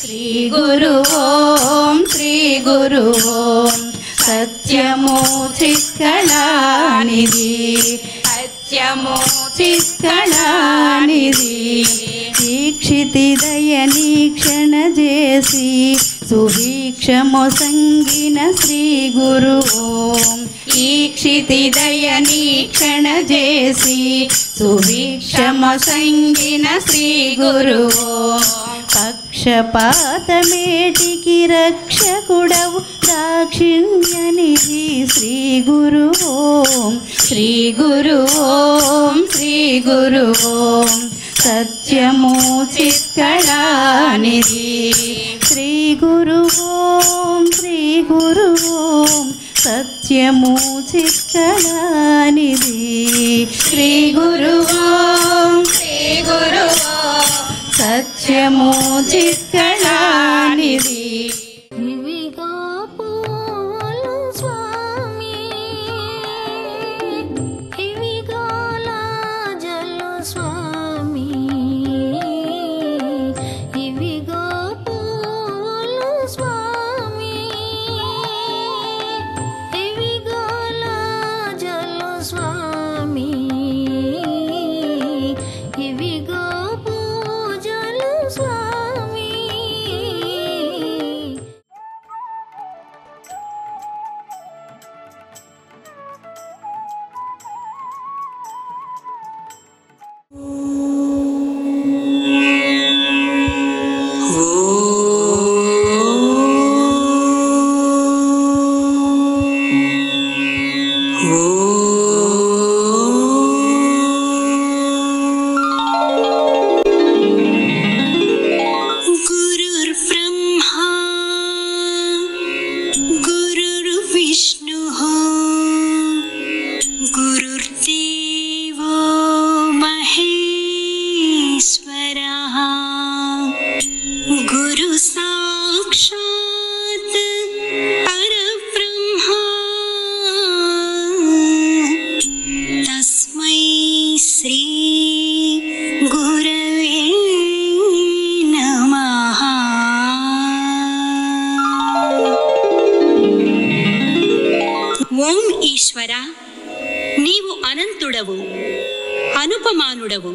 శ్రీ గురు ఓం శ్రీ గురు ఓం సత్యము చిక్కళానిది సత్యము చిక్కళానిది దీక్షితి దయనీక్షణ చేసి సుభీక్షము సంగిన శ్రీ గురు ఓం ఈక్షితి దయనీక్షణ చేసి సుభీక్షము సంగిన శ్రీ గురు ఓం పక్షపాతమేటికి రక్షకుడవు దాక్షిణ్యనిధి శ్రీ గురు ఓం శ్రీ గురు ఓం శ్రీ గురు ఓం సత్యము చిక్కడానిది శ్రీ గురు ఓం శ్రీ గురు ఓం సత్యము చిక్కడానిది శ్రీ గురు ఓం శ్రీ గురు ఓం సత్యము చిక్కడానిది ఇవిగా పూలు స్వామి ఇవిగా లాజలు స్వామి ఇవిగా పూలు స్వామి ఇవిగా లాజలు స్వామి ఇవిగా పూజలు స్వామి गुरुर्ब्रह्मा गुरुर्विष्णुः गुरुर्देवो महेश्वरः गुरुसाक्षात् परब्रह्मा तस्मै श्री गुरवे नमः ఓం ఈశ్వర నీవు అనంతుడవు అనుపమానుడవు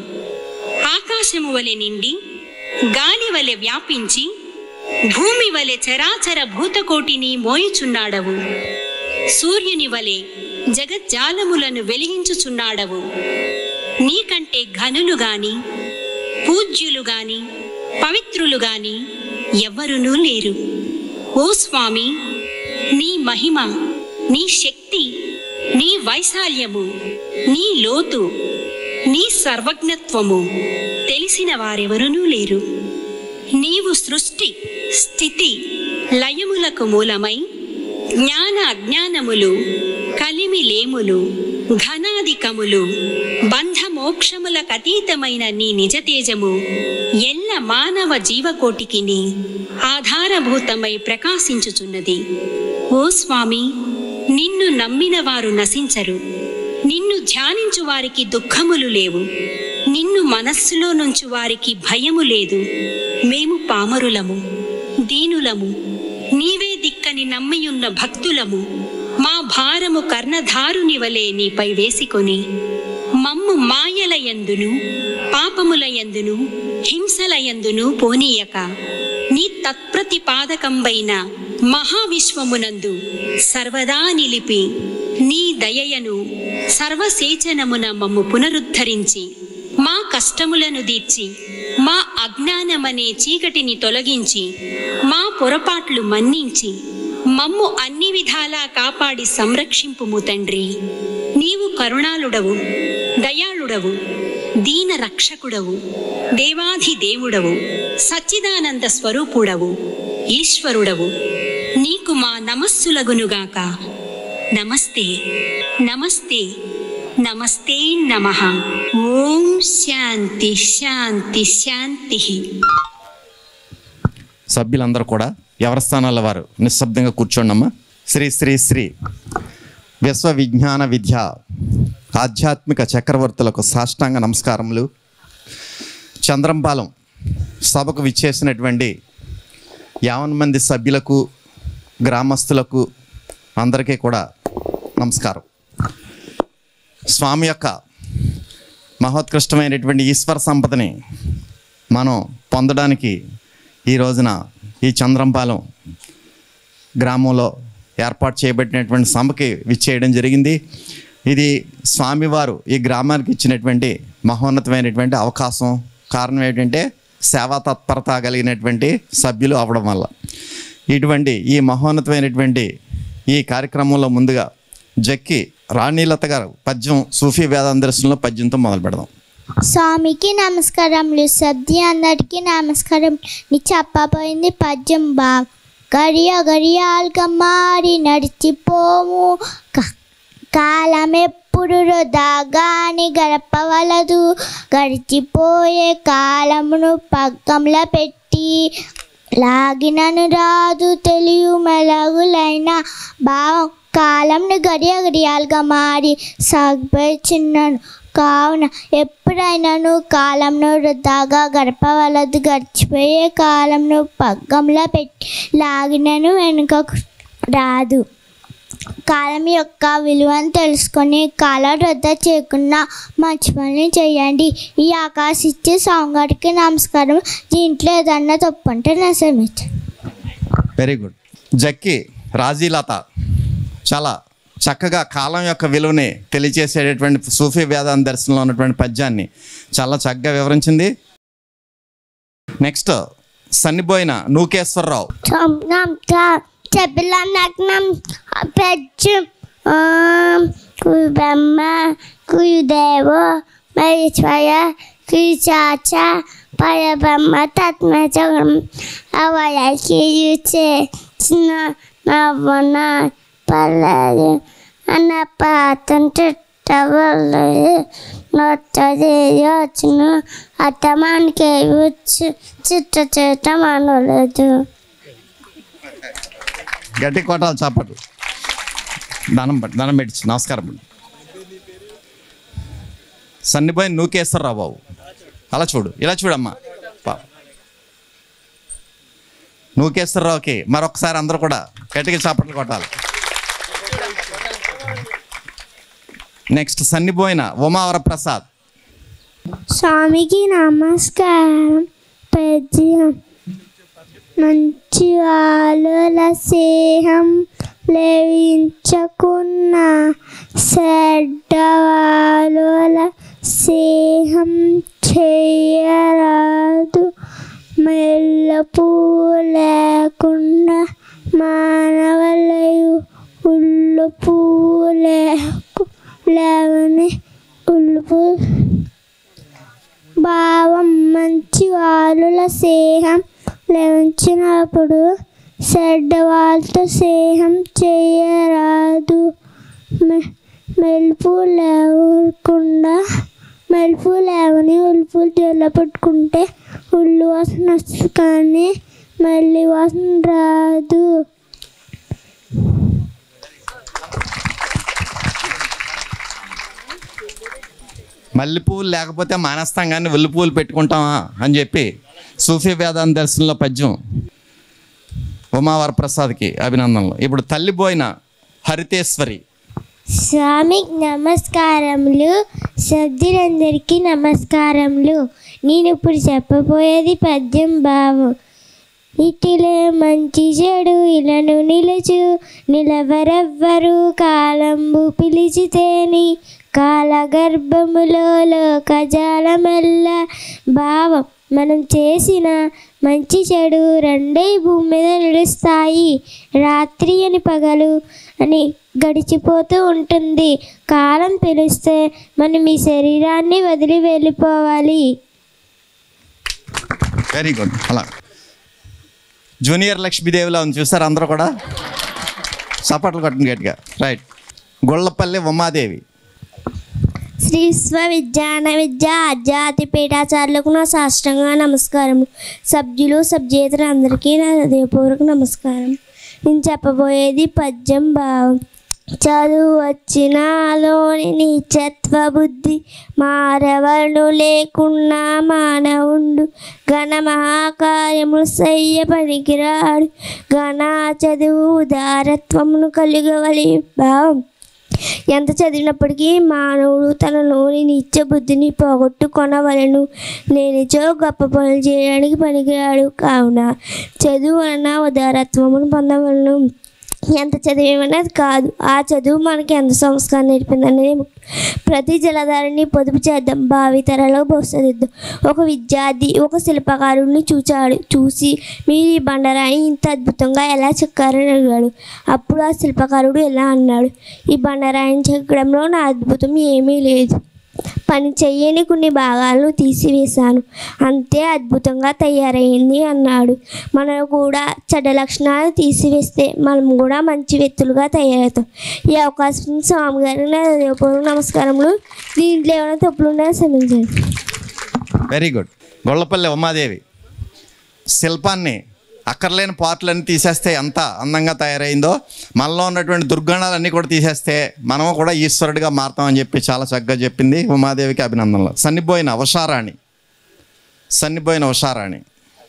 ఆకాశము వలె నిండి గాలి వలె వ్యాపించి భూమి వలె చరాచర భూతకోటిని మోయుచున్నాడవు సూర్యుని వలె జగజ్జాలములను వెలిగించుచున్నాడవు నీకంటే ఘనులు గాని పూజ్యులు గాని పవిత్రులు గాని ఎవ్వరునూ లేరు ఓ స్వామి నీ మహిమ నీ శక్తి నీ వైశాల్యము నీ లోతు నీ సర్వజ్ఞత్వము తెలిసిన వారెవరునూ లేరు నీవు సృష్టి స్థితి లయములకు మూలమై జ్ఞాన అజ్ఞానములు కలిమి లేములు ఘనాధికములు బంధమోక్షములకు అతీతమైన నీ నిజ తేజము ఎల్ల మానవ జీవకోటికిని ఆధారభూతమై ప్రకాశించుచున్నది ఓ స్వామి నిన్ను నమ్మిన వారు నశించరు నిన్ను ధ్యానించు వారికి దుఃఖములు లేవు నిన్ను మనస్సులో నుంచి వారికి భయము లేదు మేము పామరులము దీనులము నీవే దిక్కని నమ్మియున్న భక్తులము మా భారము కర్ణధారుని వలె నీపై వేసికొని మమ్ము మాయలయందును పాపములయందును హింసలయందును పోనీయక నీ తత్ప్రతిపాదకంబైన మహావిశ్వమునందు సర్వదా నిలిపి నీ దయయను సర్వసేచనమున మమ్ము పునరుద్ధరించి మా కష్టములను తీర్చి మా అజ్ఞానమనే చీకటిని తొలగించి మా పొరపాట్లు మన్నించి మమ్ము అన్ని విధాలా కాపాడి సంరక్షింపుము తండ్రి నీవు కరుణాళుడవు దయాళుడవు దీన రక్షకుడవు దేవాధి దేవుడవు సచ్చిదానంద స్వరూపుడవు ఈశ్వరుడవు నీకు మా నమస్సులగునుగాక నమస్తే నమస్తే నమస్తే నమ ఓం శాంతి శాంతి శాంతి సభ్యులందరూ కూడా ఎవరి స్థానాల వారు నిశ్శబ్దంగా కూర్చోండమ్మా శ్రీ శ్రీ శ్రీ విశ్వ విజ్ఞాన విద్య ఆధ్యాత్మిక చక్రవర్తులకు సాష్టాంగ నమస్కారములు చంద్రంపాలెం సభకు విచ్చేసినటువంటి యావన్ మంది సభ్యులకు గ్రామస్తులకు అందరికీ కూడా నమస్కారం స్వామి యొక్క మహోత్కృష్టమైనటువంటి ఈశ్వర సంపదని మనం పొందడానికి ఈ రోజున ఈ చంద్రంపాలెం గ్రామంలో ఏర్పాటు చేయబడినటువంటి సభకి విచ్చేయడం జరిగింది ఇది స్వామివారు ఈ గ్రామానికి ఇచ్చినటువంటి మహోన్నతమైనటువంటి అవకాశం కారణం ఏంటంటే సేవా తత్పరత కలిగినటువంటి సభ్యులు అవడం వల్ల ఇటువంటి ఈ మహోన్నతమైనటువంటి ఈ కార్యక్రమంలో ముందుగా జక్కి రాణీలత గారు పద్యం సూఫీ వేదాంతరస్యంలో పద్యంతో మొదలు పెడదాం స్వామికి నమస్కారములు సద్ది అందరికీ నమస్కారం నీ చెప్పబోయింది పద్యం బా గడియ గడియాలుగా మారి నడిచిపోము క- కాలం ఎప్పుడు దాగాని గడపవలదు గడిచిపోయే కాలమును పగ్గంలో పెట్టి లాగినను రాదు తెలియ మెలగులైన భావం కాలంను గడియ గడియాలుగా మారి సాగిపోయి చిన్నను కావున ఎప్పుడైనాను కాలంను వృధాగా గడపవలదు గడిచిపోయే కాలంను పగ్గంలో పెట్టి లాగినను వెనుకకు రాదు కాలం యొక్క విలువను తెలుసుకొని కాలం వృధా చేయకుండా మంచి పనులు చేయండి ఈ ఆకాశిచ్చే సాంగాడికి నమస్కారం దీంట్లో ఏదన్నా తప్పు ఉంటే నశమించండి వెరీ గుడ్ జక్కి రాజీలత చాలా చక్కగా కాలం యొక్క విలువని తెలియజేసేటటువంటి సూఫీ వేదాంత దర్శనంలో ఉన్నటువంటి పద్యాన్ని చాలా చక్కగా వివరించింది నెక్స్ట్ సన్నిపోయిన నూకేశ్వరరావు Tom చెప్పిలా నగ్నం పెచ్చు కుయు బ్రహ్మ కుయు దేవో మహేశ్వర కుయు చాచ పరబ్రహ్మ తత్మజగం అవయకి యుచే చిన్న నవ్వన పల్లెలు అన్న పాతం చుట్టవలేదు నొత్తది యోచను అత్తమానికి వచ్చు చిట్ట చిట్ట మనలేదు గట్టి కొట్టాలి చాపట్లు దానం పట్టి దానం పెట్టి నమస్కారం అండి సన్నిపోయిన నూకేశ్వరరావు బాబు అలా చూడు ఇలా చూడమ్మా పా- నూకేశ్వరరావుకి మరొకసారి అందరూ కూడా గట్టిగా చాపట్లు కొట్టాలి నెక్స్ట్ సన్నిపోయిన ఉమావర ప్రసాద్ స్వామికి నమస్కారం పద్యం మంచి వాళ్ళ స్నేహం లేవించకున్న చెడ్డ వాళ్ళ స్నేహం చేయరాదు మెల్లపు లేకుండా మానవలయు ఉల్లు పువ్వు లేకు లేవని ఉల్లుపు భావం మంచి వాళ్ళ స్నేహం లేవించినప్పుడు చెడ్డ వాళ్ళతో స్నేహం చేయరాదు మె- మెలుపు లేకుండా మెలుపు లేవని ఉలుపులు జల్ల పెట్టుకుంటే ఉల్లు వాసన వస్తుంది కానీ మళ్ళీ వాసన రాదు మల్లెపూలు లేకపోతే మానేస్తాం కానీ వెల్లి పూలు పెట్టుకుంటామా అని చెప్పి సూఫీ వేదాంత దర్శనంలో పద్యం ఉమావర ప్రసాద్కి అభినందనలు ఇప్పుడు తల్లిపోయిన హరితేశ్వరి స్వామికి నమస్కారములు సభ్యులందరికీ నమస్కారములు నేను ఇప్పుడు చెప్పబోయేది పద్యం భావం ఇటిలే మంచి చెడు ఇలను నిలుచు నిలవరెవ్వరు కాలంబు పిలిచితేని కాలగర్భములో లోకజాలమెల్ల భావం మనం చేసిన మంచి చెడు రెండే భూమి మీద నిలుస్తాయి రాత్రి అని పగలు అని గడిచిపోతూ ఉంటుంది కాలం పిలిస్తే మనం ఈ శరీరాన్ని వదిలి వెళ్ళిపోవాలి వెరీ గుడ్ అలా జూనియర్ లక్ష్మీదేవిలో ఉంది చూసారు అందరూ కూడా చప్పట్లు కొట్టండి గట్టిగా రైట్ గొల్లపల్లి ఉమాదేవి శ్రీ విశ్వ విజ్ఞాన విద్య ఆధ్యాత్మ పీఠాచార్యులకు నా సాష్టంగా నమస్కారం సభ్యులు సభ్యేతరులు అందరికీ నా హృదయపూర్వక నమస్కారం నేను చెప్పబోయేది పద్యం భావం చదువు వచ్చినాలోని నీచత్వ బుద్ధి మారవడు లేకున్నా మానవుండు ఘన మహాకార్యములు సయ్య పనికిరాడు ఘన చదువు ఉదారత్వమును కలిగవలి భావం ఎంత చదివినప్పటికీ మానవుడు తనలోని నిత్య బుద్ధిని పోగొట్టుకొనవలను లేనిచో గొప్ప పనులు చేయడానికి పనికిరాడు కావున చదువు వలన ఉదారత్వమును పొందవలను ఎంత చదివేమనేది కాదు ఆ చదువు మనకి ఎంత సంస్కారం నేర్పిందనేది ముఖ్యం. ప్రతి జలధారిని పొదుపు చేద్దాం భావితరాలకు భవిష్యత్తుద్దాం ఒక విద్యార్థి ఒక శిల్పకారుడిని చూచాడు చూసి మీరు ఈ బండరాయిని ఇంత అద్భుతంగా ఎలా చెక్కారని అడిగాడు అప్పుడు ఆ శిల్పకారుడు ఎలా అన్నాడు ఈ బండరాయిని చెక్కడంలో నా అద్భుతం ఏమీ లేదు పని చెయ్యని కొన్ని భాగాలను తీసివేశాను అంతే అద్భుతంగా తయారైంది అన్నాడు మనం కూడా చెడ్డ లక్షణాలు తీసివేస్తే మనం కూడా మంచి వ్యక్తులుగా తయారవుతాం ఈ అవకాశం స్వామి గారికి నా హృదయపూర్వక నమస్కారములు దీంట్లో ఏమైనా తప్పులు ఉన్నాయో క్షమించండి వెరీ గుడ్ గొల్లపల్లి ఉమాదేవి శిల్పాన్ని అక్కర్లేని పార్ట్లన్నీ తీసేస్తే ఎంత అందంగా తయారైందో మనలో ఉన్నటువంటి దుర్గుణాలన్నీ కూడా తీసేస్తే మనము కూడా ఈశ్వరుడిగా మారుతామని చెప్పి చాలా చక్కగా చెప్పింది ఉమాదేవికి అభినందనలు సన్నిపోయిన ఉషారాణి సన్నిపోయిన ఉషారాణి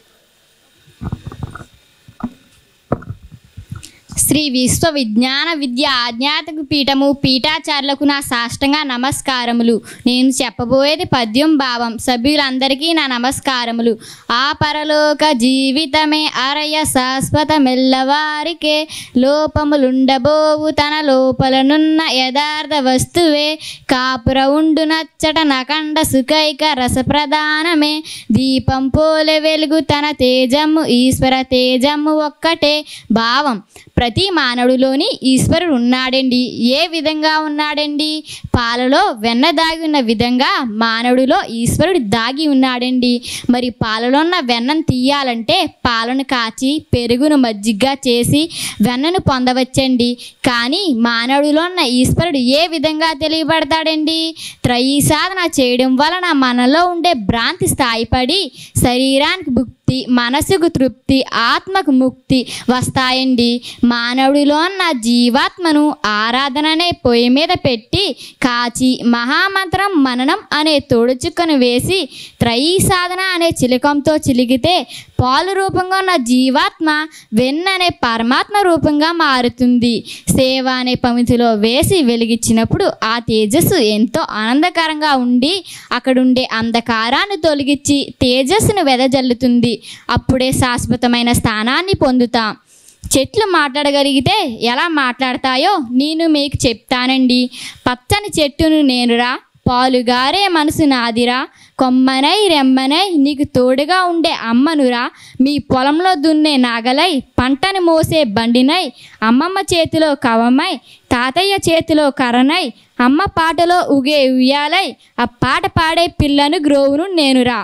శ్రీ విశ్వ విజ్ఞాన విద్య ఆజ్ఞాతకు పీఠము పీఠాచార్యులకు నా సాష్టంగా నమస్కారములు నేను చెప్పబోయేది పద్యం భావం సభ్యులందరికీ నా నమస్కారములు ఆ పరలోక జీవితమే అరయ శాశ్వతమెల్లవారికే లోపములుండబోవు తన లోపలనున్న యథార్థ వస్తువే కాపుర ఉండు నచ్చట నకండ సుఖైక రసప్రధానమే దీపం పోలె వెలుగు తన తేజము ఈశ్వర తేజము ఒక్కటే భావం ప్రతి మానవుడిలోని ఈశ్వరుడు ఉన్నాడండి ఏ విధంగా ఉన్నాడండి పాలలో వెన్న దాగి ఉన్న విధంగా మానవుడిలో ఈశ్వరుడు దాగి ఉన్నాడండి మరి పాలలో ఉన్న వెన్నను తీయాలంటే పాలను కాచి పెరుగును మజ్జిగగా చేసి వెన్నను పొందవచ్చండి కానీ మానవుడిలో ఉన్న ఈశ్వరుడు ఏ విధంగా తెలియబడతాడండి త్రయీ సాధన చేయడం వలన మనలో ఉండే భ్రాంతి స్థాయిపడి శరీరానికి భుక్తి మనసుకు తృప్తి ఆత్మకు ముక్తి వస్తాయండి మానవుడిలో ఉన్న జీవాత్మను ఆరాధన అనే పొయ్యి మీద పెట్టి కాచి మహామంత్రం మననం అనే తోడుచుక్కను వేసి త్రయీ సాధన అనే చిలకంతో చిలిగితే పాలు రూపంగా ఉన్న జీవాత్మ వెన్న అనే పరమాత్మ రూపంగా మారుతుంది సేవ అనే పమితిలో వేసి వెలిగించినప్పుడు ఆ తేజస్సు ఎంతో ఆనందకరంగా ఉండి అక్కడుండే అంధకారాన్ని తొలగించి తేజస్సును వెదజల్లుతుంది అప్పుడే శాశ్వతమైన స్థానాన్ని పొందుతాం చెట్లు మాట్లాడగలిగితే ఎలా మాట్లాడతాయో నేను మీకు చెప్తానండి పచ్చని చెట్టును నేనురా పాలుగారే మనసు నాదిరా కొమ్మనై రెమ్మనై నీకు తోడుగా ఉండే అమ్మనురా మీ పొలంలో దున్నే నాగలై పంటను మోసే బండినై అమ్మమ్మ చేతిలో కవమై తాతయ్య చేతిలో కర్రనై అమ్మ పాటలో ఉగే ఉయ్యాలై ఆ పాట పాడే పిల్లను గ్రోవును నేనురా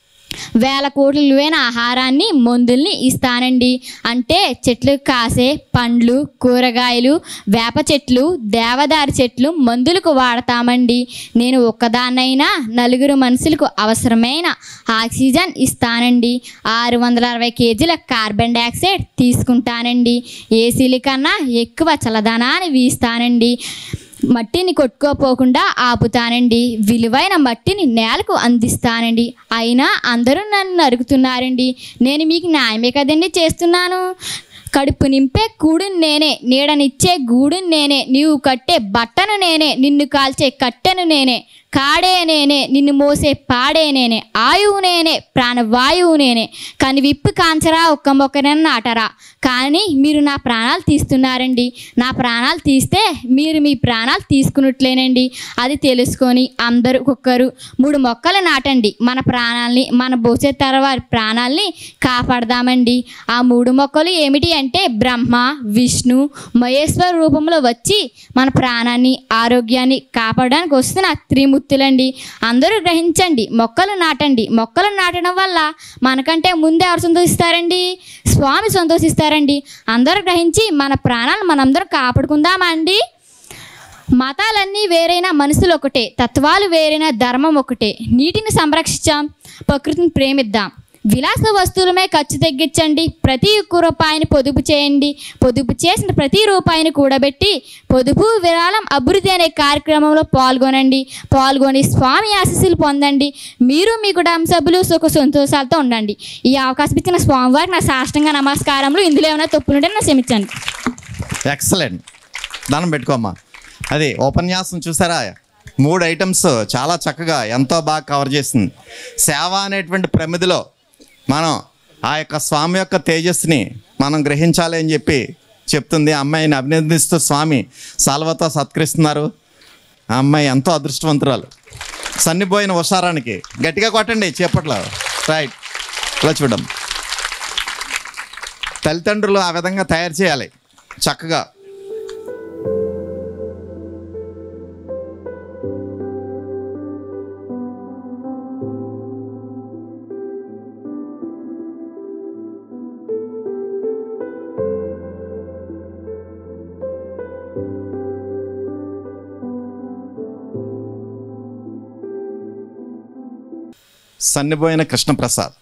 వేల కోట్ల విలువైన ఆహారాన్ని మందుల్ని ఇస్తానండి అంటే చెట్లు కాసే పండ్లు కూరగాయలు వేప చెట్లు దేవదారి చెట్లు మందులకు వాడతామండి నేను ఒక్కదాన్నైనా నలుగురు మనుషులకు అవసరమైన ఆక్సిజన్ ఇస్తానండి ఆరు వందల అరవై కేజీల కార్బన్ డైఆక్సైడ్ తీసుకుంటానండి ఏసీల కన్నా ఎక్కువ చల్లదనాన్ని వీస్తానండి మట్టిని కొట్టుకోపోకుండా ఆపుతానండి విలువైన మట్టిని నేలకు అందిస్తానండి అయినా అందరూ నన్ను నరుకుతున్నారండి నేను మీకు న్యాయమే కదండి చేస్తున్నాను కడుపు నింపే కూడుని నేనే నీడనిచ్చే గూడుని నేనే నీవు కట్టే బట్టను నేనే నిన్ను కాల్చే కట్టెను నేనే కాడే నేనే నిన్ను మోసే పాడే నేనే ఆయువు నేనే ప్రాణవాయువు నేనే కానీ విప్పు కాంచరా ఒక్క మొక్కనని నాటరా కానీ మీరు నా ప్రాణాలు తీస్తున్నారండి నా ప్రాణాలు తీస్తే మీరు మీ ప్రాణాలు తీసుకున్నట్లేనండి అది తెలుసుకొని అందరూ ఒక్కరు మూడు మొక్కలు నాటండి మన ప్రాణాల్ని మన భవిష్యత్ తరవారి ప్రాణాల్ని కాపాడదామండి ఆ మూడు మొక్కలు ఏమిటి అంటే బ్రహ్మ విష్ణు మహేశ్వర రూపంలో వచ్చి మన ప్రాణాన్ని ఆరోగ్యాన్ని కాపాడడానికి వస్తున్న త్రిమూర్తులండి అందరూ గ్రహించండి మొక్కలు నాటండి మొక్కలు నాటడం వల్ల మనకంటే ముందే ఎవరు సంతోషిస్తారండి స్వామి సంతోషిస్తారండి అందరూ గ్రహించి మన ప్రాణాలను మనందరం కాపాడుకుందామా అండి మతాలన్నీ వేరైనా మనుషులు ఒకటే తత్వాలు వేరైనా ధర్మం ఒకటే నీటిని సంరక్షించాం ప్రకృతిని ప్రేమిద్దాం విలాస వస్తువులమే ఖర్చు తగ్గించండి ప్రతి ఒక్క రూపాయిని పొదుపు చేయండి పొదుపు చేసిన ప్రతి రూపాయిని కూడబెట్టి పొదుపు విరాళం అభివృద్ధి అనే కార్యక్రమంలో పాల్గొనండి పాల్గొని స్వామి ఆశీస్సులు పొందండి మీరు మీ కుటుంబ సభ్యులు సుఖ సంతోషాలతో ఉండండి ఈ అవకాశం ఇచ్చిన స్వామివారికి నా సాష్టంగా నమస్కారములు ఇందులో ఏమైనా తప్పులుంటే నా క్షమించండి ఎక్సలెంట్ దండం పెట్టుకోమ్మా అది ఉపన్యాసం చూసారా మూడు ఐటమ్స్ చాలా చక్కగా ఎంతో బాగా కవర్ చేసింది సేవ అనేటువంటి ప్రమిదిలో మనం ఆ యొక్క స్వామి యొక్క తేజస్సుని మనం గ్రహించాలి అని చెప్పి చెప్తుంది ఆ అమ్మాయిని అభినందిస్తూ స్వామి సాల్వతో సత్కరిస్తున్నారు ఆ అమ్మాయి ఎంతో అదృష్టవంతురాలు సన్నిపోయిన ఉషారానికి గట్టిగా కొట్టండి చేపట్లో రైట్ ఇలా చూడం తల్లిదండ్రులు ఆ విధంగా తయారు చేయాలి చక్కగా సన్నిపోయిన కృష్ణప్రసాద్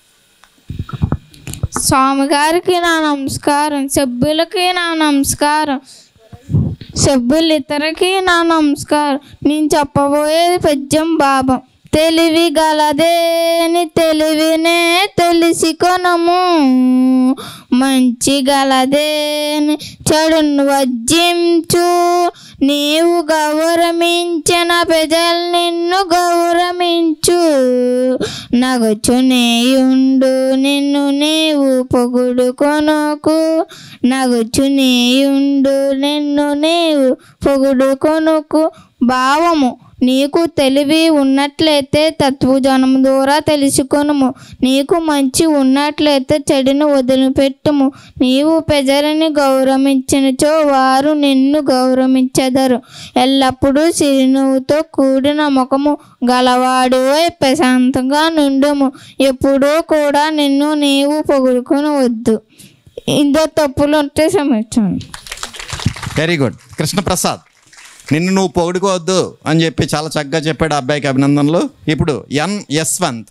స్వామి గారికి నా నమస్కారం సభ్యులకి నా నమస్కారం సభ్యులు ఇతరకి నా నమస్కారం నేను చెప్పబోయేది పద్యం భావం తెలివి గలదేని తెలివినే తెలిసి కొనము మంచి గలదేని చెడును వజ్జించు నీవు గౌరమించిన ప్రజలు నిన్ను గౌరమించు నగచు నేయుండు నిన్ను నీవు పొగుడు కొనుకు నగచు నేయుండు నిన్ను నీవు పొగుడు కొనుకు భావము నీకు తెలివి ఉన్నట్లయితే తత్వజనం ద్వారా తెలుసుకొనుము నీకు మంచి ఉన్నట్లయితే చెడును వదిలిపెట్టుము నీవు ప్రజలని గౌరవించినచో వారు నిన్ను గౌరవించెదరు ఎల్లప్పుడూ చిరునవ్వుతో కూడిన ముఖము గలవాడు ప్రశాంతంగా నుండుము ఎప్పుడూ కూడా నిన్ను నీవు పొగుడుకొని వద్దు ఇందో తప్పులు ఉంటే క్షమించండి వెరీ గుడ్ కృష్ణప్రసాద్ నిన్ను నువ్వు పొగుడుకోవద్దు అని చెప్పి చాలా చక్కగా చెప్పాడు ఆ అబ్బాయికి అభినందనలు ఇప్పుడు ఎన్ యశ్వంత్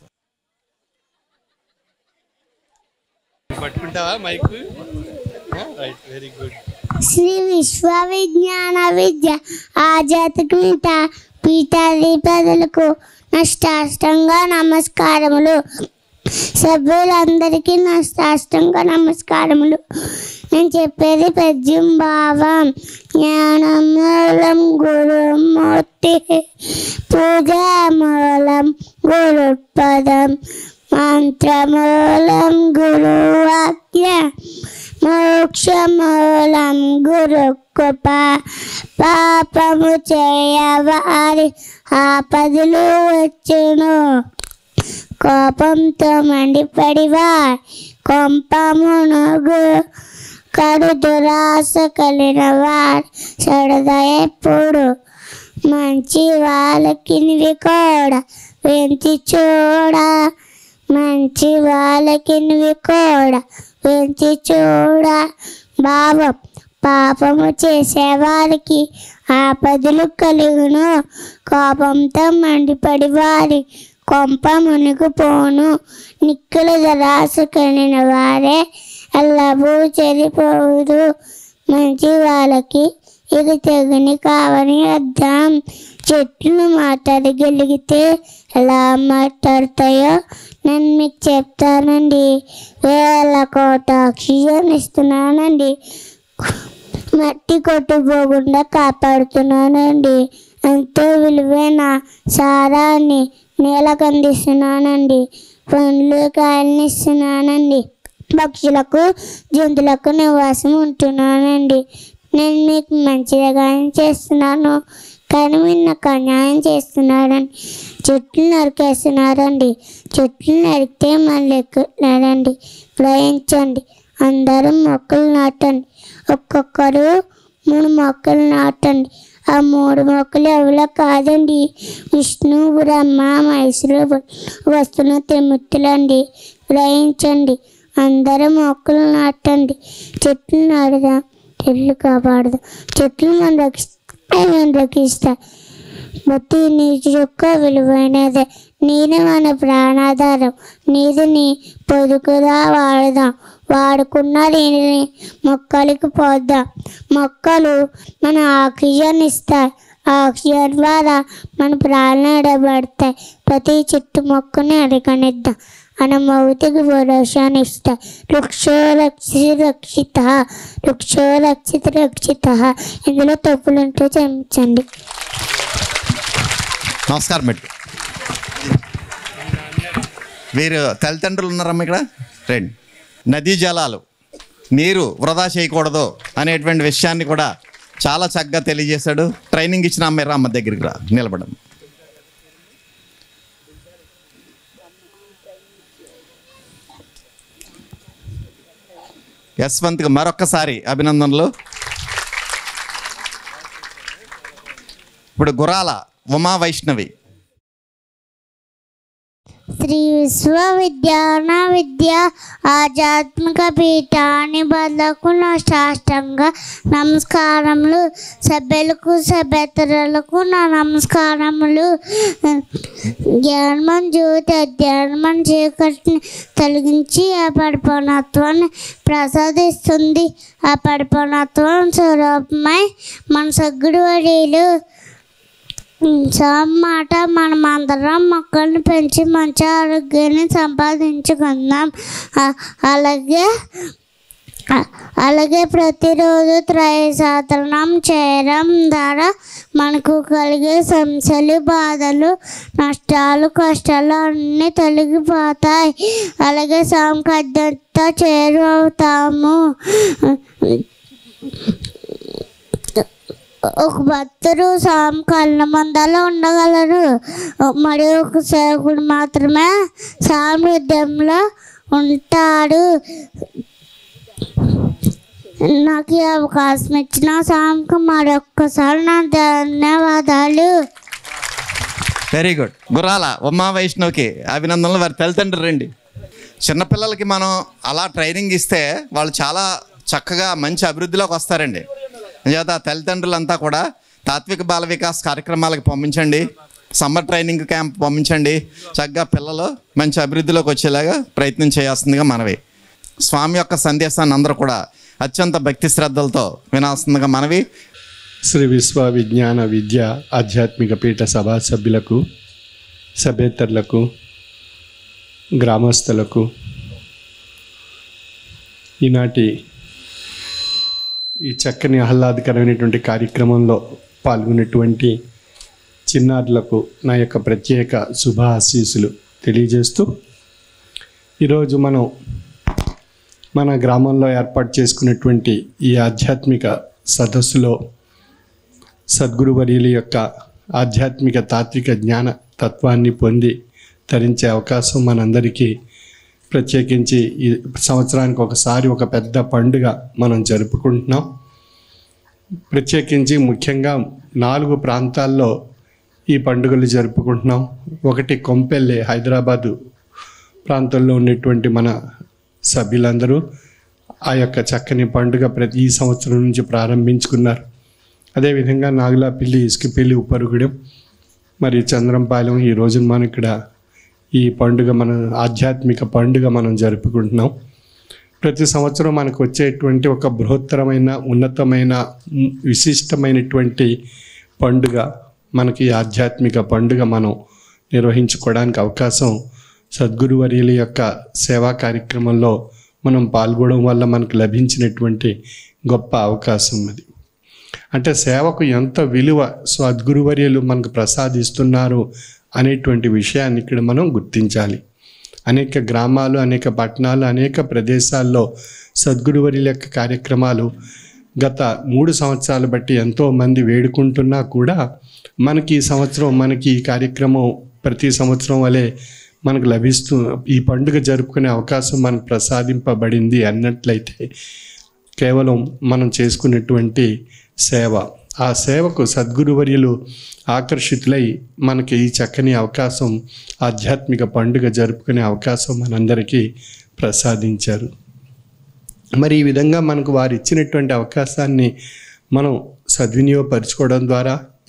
పట్టుకుంటావా mike right very good Shri విశ్వవిజ్ఞాన విద్య ఆధ్యాత్మిక పీఠాధిపతులకు నష్టాష్టంగా నమస్కారములు సభ్యులందరికీ నష్టాష్టంగా నమస్కారములు నేను చెప్పేది పద్యం భావం జ్ఞానమూలం గురుమూర్తి పూజామూలం గురుపదం మంత్రమూలం గురువాక్య మోక్షమూలం గురు కృప పాపము చేయవారి ఆపదలు వచ్చును కోపంతో మండిపడివా కొంపమునుగు కడు దురాశ కలిగిన వారి సడద ఎప్పుడు మంచి వాళ్ళకి కూడా వెంచి చూడ మంచి వాళ్ళకి కూడా వెంచి చూడ భావం పాపము చేసేవారికి ఆపదలు కలుగును కోపంతో మండిపడి వారి కొంప మునిగిపోను నిక్కుల జరాస కలిగిన వారే ఎల్లబూ చెడిపోదు మంచి వాళ్ళకి ఇది తెగుని కావని అర్థం చెట్లు మాట్లాడగలిగితే ఎలా మాట్లాడతాయో నేను మీకు చెప్తానండి వేల కోట ఆక్సిజన్ ఇస్తున్నానండి మట్టి కొట్టుపోకుండా కాపాడుతున్నానండి ఎంతో విలువైన సారాన్ని నేలకు అందిస్తున్నానండి పండ్లు కాయల్ని ఇస్తున్నానండి పక్షులకు జంతువులకు నివాసం ఉంటున్నానండి నేను మీకు మంచిగానే చేస్తున్నాను కానీ మీరు నాకు అన్యాయం చేస్తున్నారండి చెట్లు నరికేస్తున్నారండి చెట్లు నరికితే మళ్ళీ ఎక్కుతున్నారండి గ్రహించండి అందరూ మొక్కలు నాటండి ఒక్కొక్కరు మూడు మొక్కలు నాటండి ఆ మూడు మొక్కలు ఎవరో కాదండి విష్ణు బ్రహ్మ మహేశ్వరు వస్తున్న త్రిమూర్తులండి గ్రహించండి అందరూ మొక్కలు నాటండి చెట్లు నాటుదాం చెట్లు కాపాడదాం చెట్లు మనం రక్షి మనం రక్షిస్తాయి ప్రతి నీటి యొక్క విలువైనదే నీరు మన ప్రాణాధారం నీరుని పొదుపుగా వాడదాం వాడుకున్న నీటిని మొక్కలకు పోద్దాం మొక్కలు మన ఆక్సిజన్ ఇస్తాయి ఆక్సిజన్ ద్వారా మన ప్రాణాలు ఎడబడతాయి ప్రతి చెట్టు మొక్కని అడగనిద్దాం మన మౌతికి భరోసాన్ని ఇస్తాయి వృక్షో రక్షి రక్షిత వృక్షో రక్షిత రక్షిత ఇందులో తప్పులుంటూ క్షమించండి నమస్కారం మెట్టు వీరు తల్లిదండ్రులు ఉన్నారమ్మ ఇక్కడ రండి నదీ జలాలు నీరు వృధా చేయకూడదు అనేటువంటి విషయాన్ని కూడా చాలా చక్కగా తెలియజేశాడు ట్రైనింగ్ ఇచ్చిన అమ్మాయి రామ్మ దగ్గరికి రా నిలబడం యశ్వంత్కి మరొక్కసారి అభినందనలు ఇప్పుడు గురాల ఉమా వైష్ణవి శ్రీ విశ్వవిద్యాన విద్య ఆధ్యాత్మిక పీఠాన్ని బదులకు నా సాష్టంగా నమస్కారములు సభ్యులకు సభ్యతరులకు నా నమస్కారములు జ్ఞానం జ్యోతి జ్ఞానం చీకటిని తొలగించి ఆ పడిపోనత్వాన్ని ప్రసాదిస్తుంది ఆ పడిపోనత్వం స్వరూపమై మన సగ్గుడు వడీలు సామ్ మాట మనం అందరం మొక్కల్ని పెంచి మంచి ఆరోగ్యాన్ని సంపాదించుకుందాం ఆ- అలాగే ఆ- అలాగే ప్రతిరోజు త్రయ సాధనం చేయడం ద్వారా మనకు కలిగే సమస్యలు బాధలు నష్టాలు కష్టాలు అన్నీ తొలగిపోతాయి అలాగే సాంకద్యత చేరువవుతాము ఒక భక్తుడు సాం కళ్ళ మందాలో ఉండగలరు మరి ఒక సేవకుడు మాత్రమే సామర్థ్యంలో ఉంటాడు నాకు ఈ అవకాశం ఇచ్చిన సాంకు మరొక్కసారి నా ధన్యవాదాలు వెరీ గుడ్ గుర్రాల ఉమా వైష్ణవ్కి అభినందనలు వారి తల్లిదండ్రులు రండి చిన్నపిల్లలకి మనం అలా ట్రైనింగ్ ఇస్తే వాళ్ళు చాలా చక్కగా మంచి అభివృద్ధిలోకి వస్తారండి చేత తల్లిదండ్రులంతా కూడా తాత్విక బాల వికాస్ కార్యక్రమాలకు పంపించండి సమ్మర్ ట్రైనింగ్ క్యాంప్ పంపించండి చక్కగా పిల్లలు మంచి అభివృద్ధిలోకి వచ్చేలాగా ప్రయత్నం చేయాల్సిందిగా మనవి స్వామి యొక్క సందేశాన్ని అందరూ కూడా అత్యంత భక్తి శ్రద్ధలతో వినాల్సిందిగా మనవి శ్రీ విశ్వ విజ్ఞాన విద్య ఆధ్యాత్మిక పీఠ సభా సభ్యులకు సభ్యేతరులకు గ్రామస్తులకు ఈనాటి ఈ చక్కని ఆహ్లాదకరమైనటువంటి కార్యక్రమంలో పాల్గొన్నటువంటి చిన్నారులకు నా యొక్క ప్రత్యేక శుభ ఆశీస్సులు తెలియజేస్తూ ఈరోజు మనం మన గ్రామంలో ఏర్పాటు చేసుకున్నటువంటి ఈ ఆధ్యాత్మిక సదస్సులో సద్గురువర్యుల యొక్క ఆధ్యాత్మిక తాత్విక జ్ఞాన తత్వాన్ని పొంది తరించే అవకాశం మనందరికీ ప్రత్యేకించి ఈ సంవత్సరానికి ఒకసారి ఒక పెద్ద పండుగ మనం జరుపుకుంటున్నాం ప్రత్యేకించి ముఖ్యంగా నాలుగు ప్రాంతాల్లో ఈ పండుగలు జరుపుకుంటున్నాం ఒకటి కొంపెల్లి హైదరాబాదు ప్రాంతంలో ఉన్నటువంటి మన సభ్యులందరూ ఆ యొక్క చక్కని పండుగ ప్రతి ఈ సంవత్సరం నుంచి ప్రారంభించుకున్నారు అదేవిధంగా నాగులాపల్లి ఇసుకపల్లి ఉప్పరుగుడెం మరి చంద్రంపాలెం ఈ రోజున మనం ఇక్కడ ఈ పండుగ మన ఆధ్యాత్మిక పండుగ మనం జరుపుకుంటున్నాం ప్రతి సంవత్సరం మనకు వచ్చేటువంటి ఒక బృహత్తరమైన ఉన్నతమైన మ్, విశిష్టమైనటువంటి పండుగ మనకి ఈ ఆధ్యాత్మిక పండుగ మనం నిర్వహించుకోవడానికి అవకాశం సద్గురువర్యుల యొక్క సేవా కార్యక్రమంలో మనం పాల్గొనడం వల్ల మనకు లభించినటువంటి గొప్ప అవకాశం అది అంటే సేవకు ఎంత విలువ సద్గురువర్యులు మనకు ప్రసాదిస్తున్నారు అనేటువంటి విషయాన్ని ఇక్కడ మనం గుర్తించాలి అనేక గ్రామాలు అనేక పట్టణాలు అనేక ప్రదేశాల్లో సద్గురువర్యుల యొక్క కార్యక్రమాలు గత మూడు సంవత్సరాలు బట్టి ఎంతో మంది వేడుకుంటున్నా కూడా మనకి ఈ సంవత్సరం మనకి ఈ కార్యక్రమం ప్రతి సంవత్సరం వలె మనకు లభిస్తూ ఈ పండుగ జరుపుకునే అవకాశం మనకు ప్రసాదింపబడింది అన్నట్లయితే కేవలం మనం చేసుకున్నటువంటి సేవ ఆ సేవకు సద్గురువర్యులు ఆకర్షితులై మనకి ఈ చక్కని అవకాశం ఆధ్యాత్మిక పండుగ జరుపుకునే అవకాశం మనందరికీ ప్రసాదించారు మరి ఈ విధంగా మనకు వారు ఇచ్చినటువంటి అవకాశాన్ని మనం సద్వినియోగపరచుకోవడం ద్వారా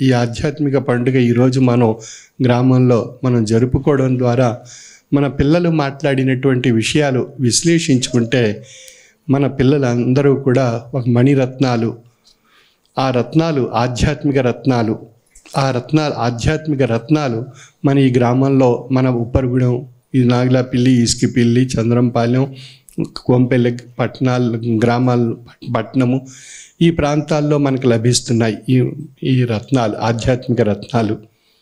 ఈ ఆధ్యాత్మిక పండుగ ఈరోజు మనం గ్రామంలో మనం జరుపుకోవడం ద్వారా మన పిల్లలు మాట్లాడినటువంటి విషయాలు విశ్లేషించుకుంటే మన పిల్లలందరూ కూడా ఒక మణిరత్నాలు ఆ రత్నాలు ఆధ్యాత్మిక రత్నాలు ఆ రత్నాలు ఆధ్యాత్మిక రత్నాలు మన ఈ గ్రామంలో మన ఉప్పరుగుడం ఈ నాగులపిల్లి ఇసుకిపిల్లి చంద్రంపాలెం కొంపెల్లి పట్టణాలు గ్రామాలు పట్టణము ఈ ప్రాంతాల్లో మనకు లభిస్తున్నాయి ఈ ఈ రత్నాలు ఆధ్యాత్మిక రత్నాలు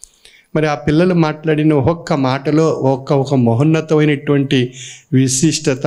మరి ఆ పిల్లలు మాట్లాడిన ఒక్కొక్క మాటలో ఒక్క ఒక మహోన్నతమైనటువంటి విశిష్టత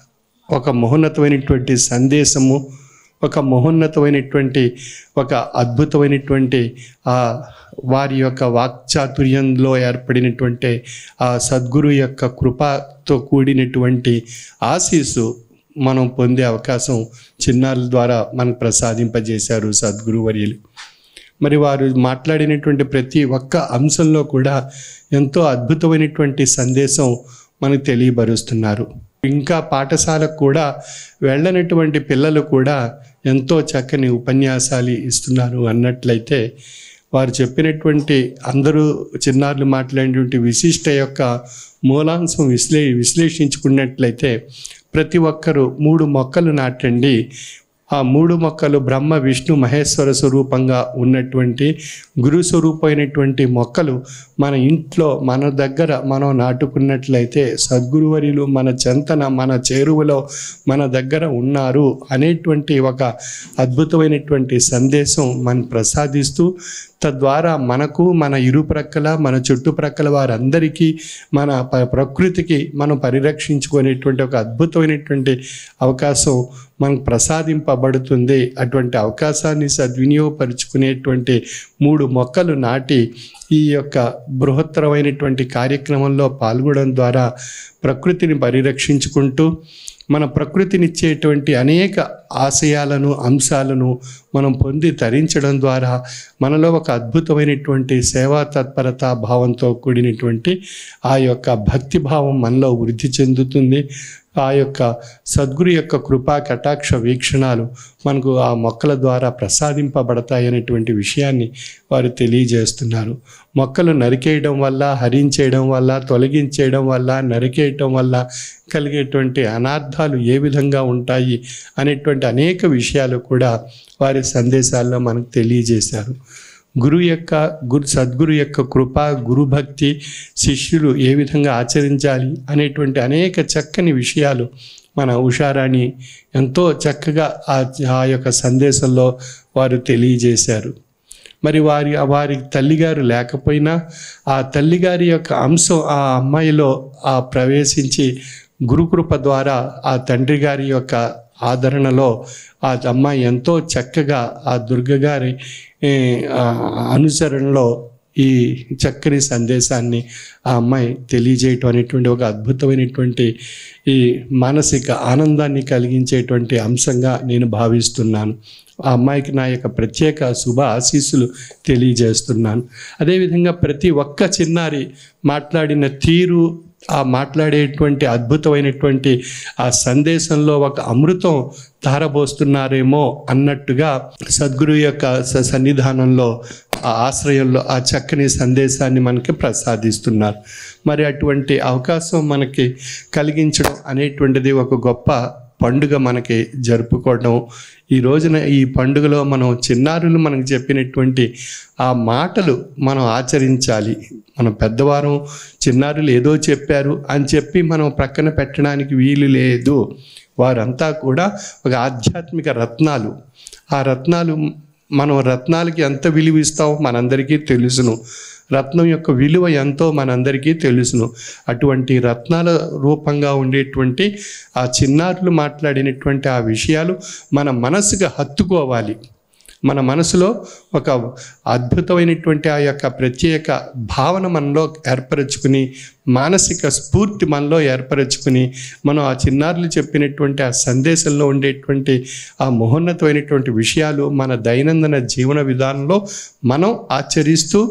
ఒక మహోన్నతమైనటువంటి సందేశము ఒక మహోన్నతమైనటువంటి ఒక అద్భుతమైనటువంటి ఆ వారి యొక్క వాక్చాతుర్యంలో ఏర్పడినటువంటి ఆ సద్గురు యొక్క కృపతో కూడినటువంటి ఆశీస్సు మనం పొందే అవకాశం చిన్నారుల ద్వారా మనకు ప్రసాదింపజేశారు సద్గురు వర్యులు మరి వారు మాట్లాడినటువంటి ప్రతి ఒక్క అంశంలో కూడా ఎంతో అద్భుతమైనటువంటి సందేశం మనకు తెలియబరుస్తున్నారు ఇంకా పాఠశాలకు కూడా వెళ్ళనటువంటి పిల్లలు కూడా ఎంతో చక్కని ఉపన్యాసాలు ఇస్తున్నారు అన్నట్లయితే వారు చెప్పినటువంటి అందరూ చిన్నారులు మాట్లాడినటువంటి విశిష్ట యొక్క మూలాంశం విశ్లే విశ్లేషించుకున్నట్లయితే ప్రతి ఒక్కరూ మూడు మొక్కలు నాటండి ఆ మూడు మొక్కలు బ్రహ్మ విష్ణు మహేశ్వర స్వరూపంగా ఉన్నటువంటి గురు స్వరూపమైనటువంటి మొక్కలు మన ఇంట్లో మన దగ్గర మనం నాటుకున్నట్లయితే సద్గురువరిలు మన చెంతన మన చేరువలో మన దగ్గర ఉన్నారు అనేటువంటి ఒక అద్భుతమైనటువంటి సందేశం మనం ప్రసాదిస్తూ తద్వారా మనకు మన ఇరుప్రక్కల మన చుట్టుప్రక్కల వారందరికీ మన ప- ప్రకృతికి మనం పరిరక్షించుకునేటువంటి ఒక అద్భుతమైనటువంటి అవకాశం మనకు ప్రసాదింపబడుతుంది అటువంటి అవకాశాన్ని సద్వినియోగపరుచుకునేటువంటి మూడు మొక్కలు నాటి ఈ యొక్క బృహత్తరమైనటువంటి కార్యక్రమంలో పాల్గొనడం ద్వారా ప్రకృతిని పరిరక్షించుకుంటూ మన ప్రకృతినిచ్చేటువంటి అనేక ఆశయాలను అంశాలను మనం పొంది తరించడం ద్వారా మనలో ఒక అద్భుతమైనటువంటి సేవా తత్పరత భావంతో కూడినటువంటి ఆ యొక్క భక్తి భావం మనలో వృద్ధి చెందుతుంది ఆ యొక్క సద్గురు యొక్క కృపా కటాక్ష వీక్షణాలు మనకు ఆ మొక్కల ద్వారా ప్రసాదింపబడతాయి అనేటువంటి విషయాన్ని వారు తెలియజేస్తున్నారు మొక్కలు నరికేయడం వల్ల హరించేయడం వల్ల తొలగించేయడం వల్ల నరికేయటం వల్ల కలిగేటువంటి అనార్థాలు ఏ విధంగా ఉంటాయి అనేటువంటి అనేక విషయాలు కూడా వారి సందేశాల్లో మనకు తెలియజేశారు గురు యొక్క గురు సద్గురు యొక్క కృప గురుభక్తి శిష్యులు ఏ విధంగా ఆచరించాలి అనేటువంటి అనేక చక్కని విషయాలు మన ఉషారాణి ఎంతో చక్కగా ఆ ఆ యొక్క సందేశంలో వారు తెలియజేశారు మరి వారి వారి తల్లిగారు లేకపోయినా ఆ తల్లిగారి యొక్క అంశం ఆ అమ్మాయిలో ఆ ప్రవేశించి గురుకృప ద్వారా ఆ తండ్రి గారి యొక్క ఆదరణలో ఆ అమ్మాయి ఎంతో చక్కగా ఆ దుర్గగారి ఏ, ఆ అనుసరణలో ఈ చక్కని సందేశాన్ని ఆ అమ్మాయి తెలియజేయటం అనేటువంటి ఒక అద్భుతమైనటువంటి ఈ మానసిక ఆనందాన్ని కలిగించేటువంటి అంశంగా నేను భావిస్తున్నాను ఆ అమ్మాయికి నా యొక్క ప్రత్యేక శుభ ఆశీస్సులు తెలియజేస్తున్నాను అదేవిధంగా ప్రతి ఒక్క చిన్నారి మాట్లాడిన తీరు ఆ మాట్లాడేటువంటి అద్భుతమైనటువంటి ఆ సందేశంలో ఒక అమృతం ధారబోస్తున్నారేమో అన్నట్టుగా సద్గురు యొక్క స- సన్నిధానంలో ఆ ఆశ్రయంలో ఆ చక్కని సందేశాన్ని మనకి ప్రసాదిస్తున్నారు మరి అటువంటి అవకాశం మనకి కలిగించడం అనేటువంటిది ఒక గొప్ప పండుగ మనకి జరుపుకోవడం ఈ రోజున ఈ పండుగలో మనం చిన్నారులు మనకు చెప్పినటువంటి ఆ మాటలు మనం ఆచరించాలి మన పెద్దవారం చిన్నారులు ఏదో చెప్పారు అని చెప్పి మనం ప్రక్కన పెట్టడానికి వీలు లేదు వారంతా కూడా ఒక ఆధ్యాత్మిక రత్నాలు ఆ రత్నాలు మనం రత్నాలకి ఎంత విలువ ఇస్తామో మనందరికీ తెలుసును రత్నం యొక్క విలువ ఎంతో మనందరికీ తెలుసును అటువంటి రత్నాల రూపంగా ఉండేటువంటి ఆ చిన్నారులు మాట్లాడినటువంటి ఆ విషయాలు మన మనసుకు హత్తుకోవాలి మన మనసులో ఒక అద్భుతమైనటువంటి ఆ యొక్క ప్రత్యేక భావన మనలో ఏర్పరచుకుని మానసిక స్ఫూర్తి మనలో ఏర్పరచుకుని మనం ఆ చిన్నారులు చెప్పినటువంటి ఆ సందేశంలో ఉండేటువంటి ఆ మహోన్నతమైనటువంటి విషయాలు మన దైనందిన జీవన విధానంలో మనం ఆచరిస్తూ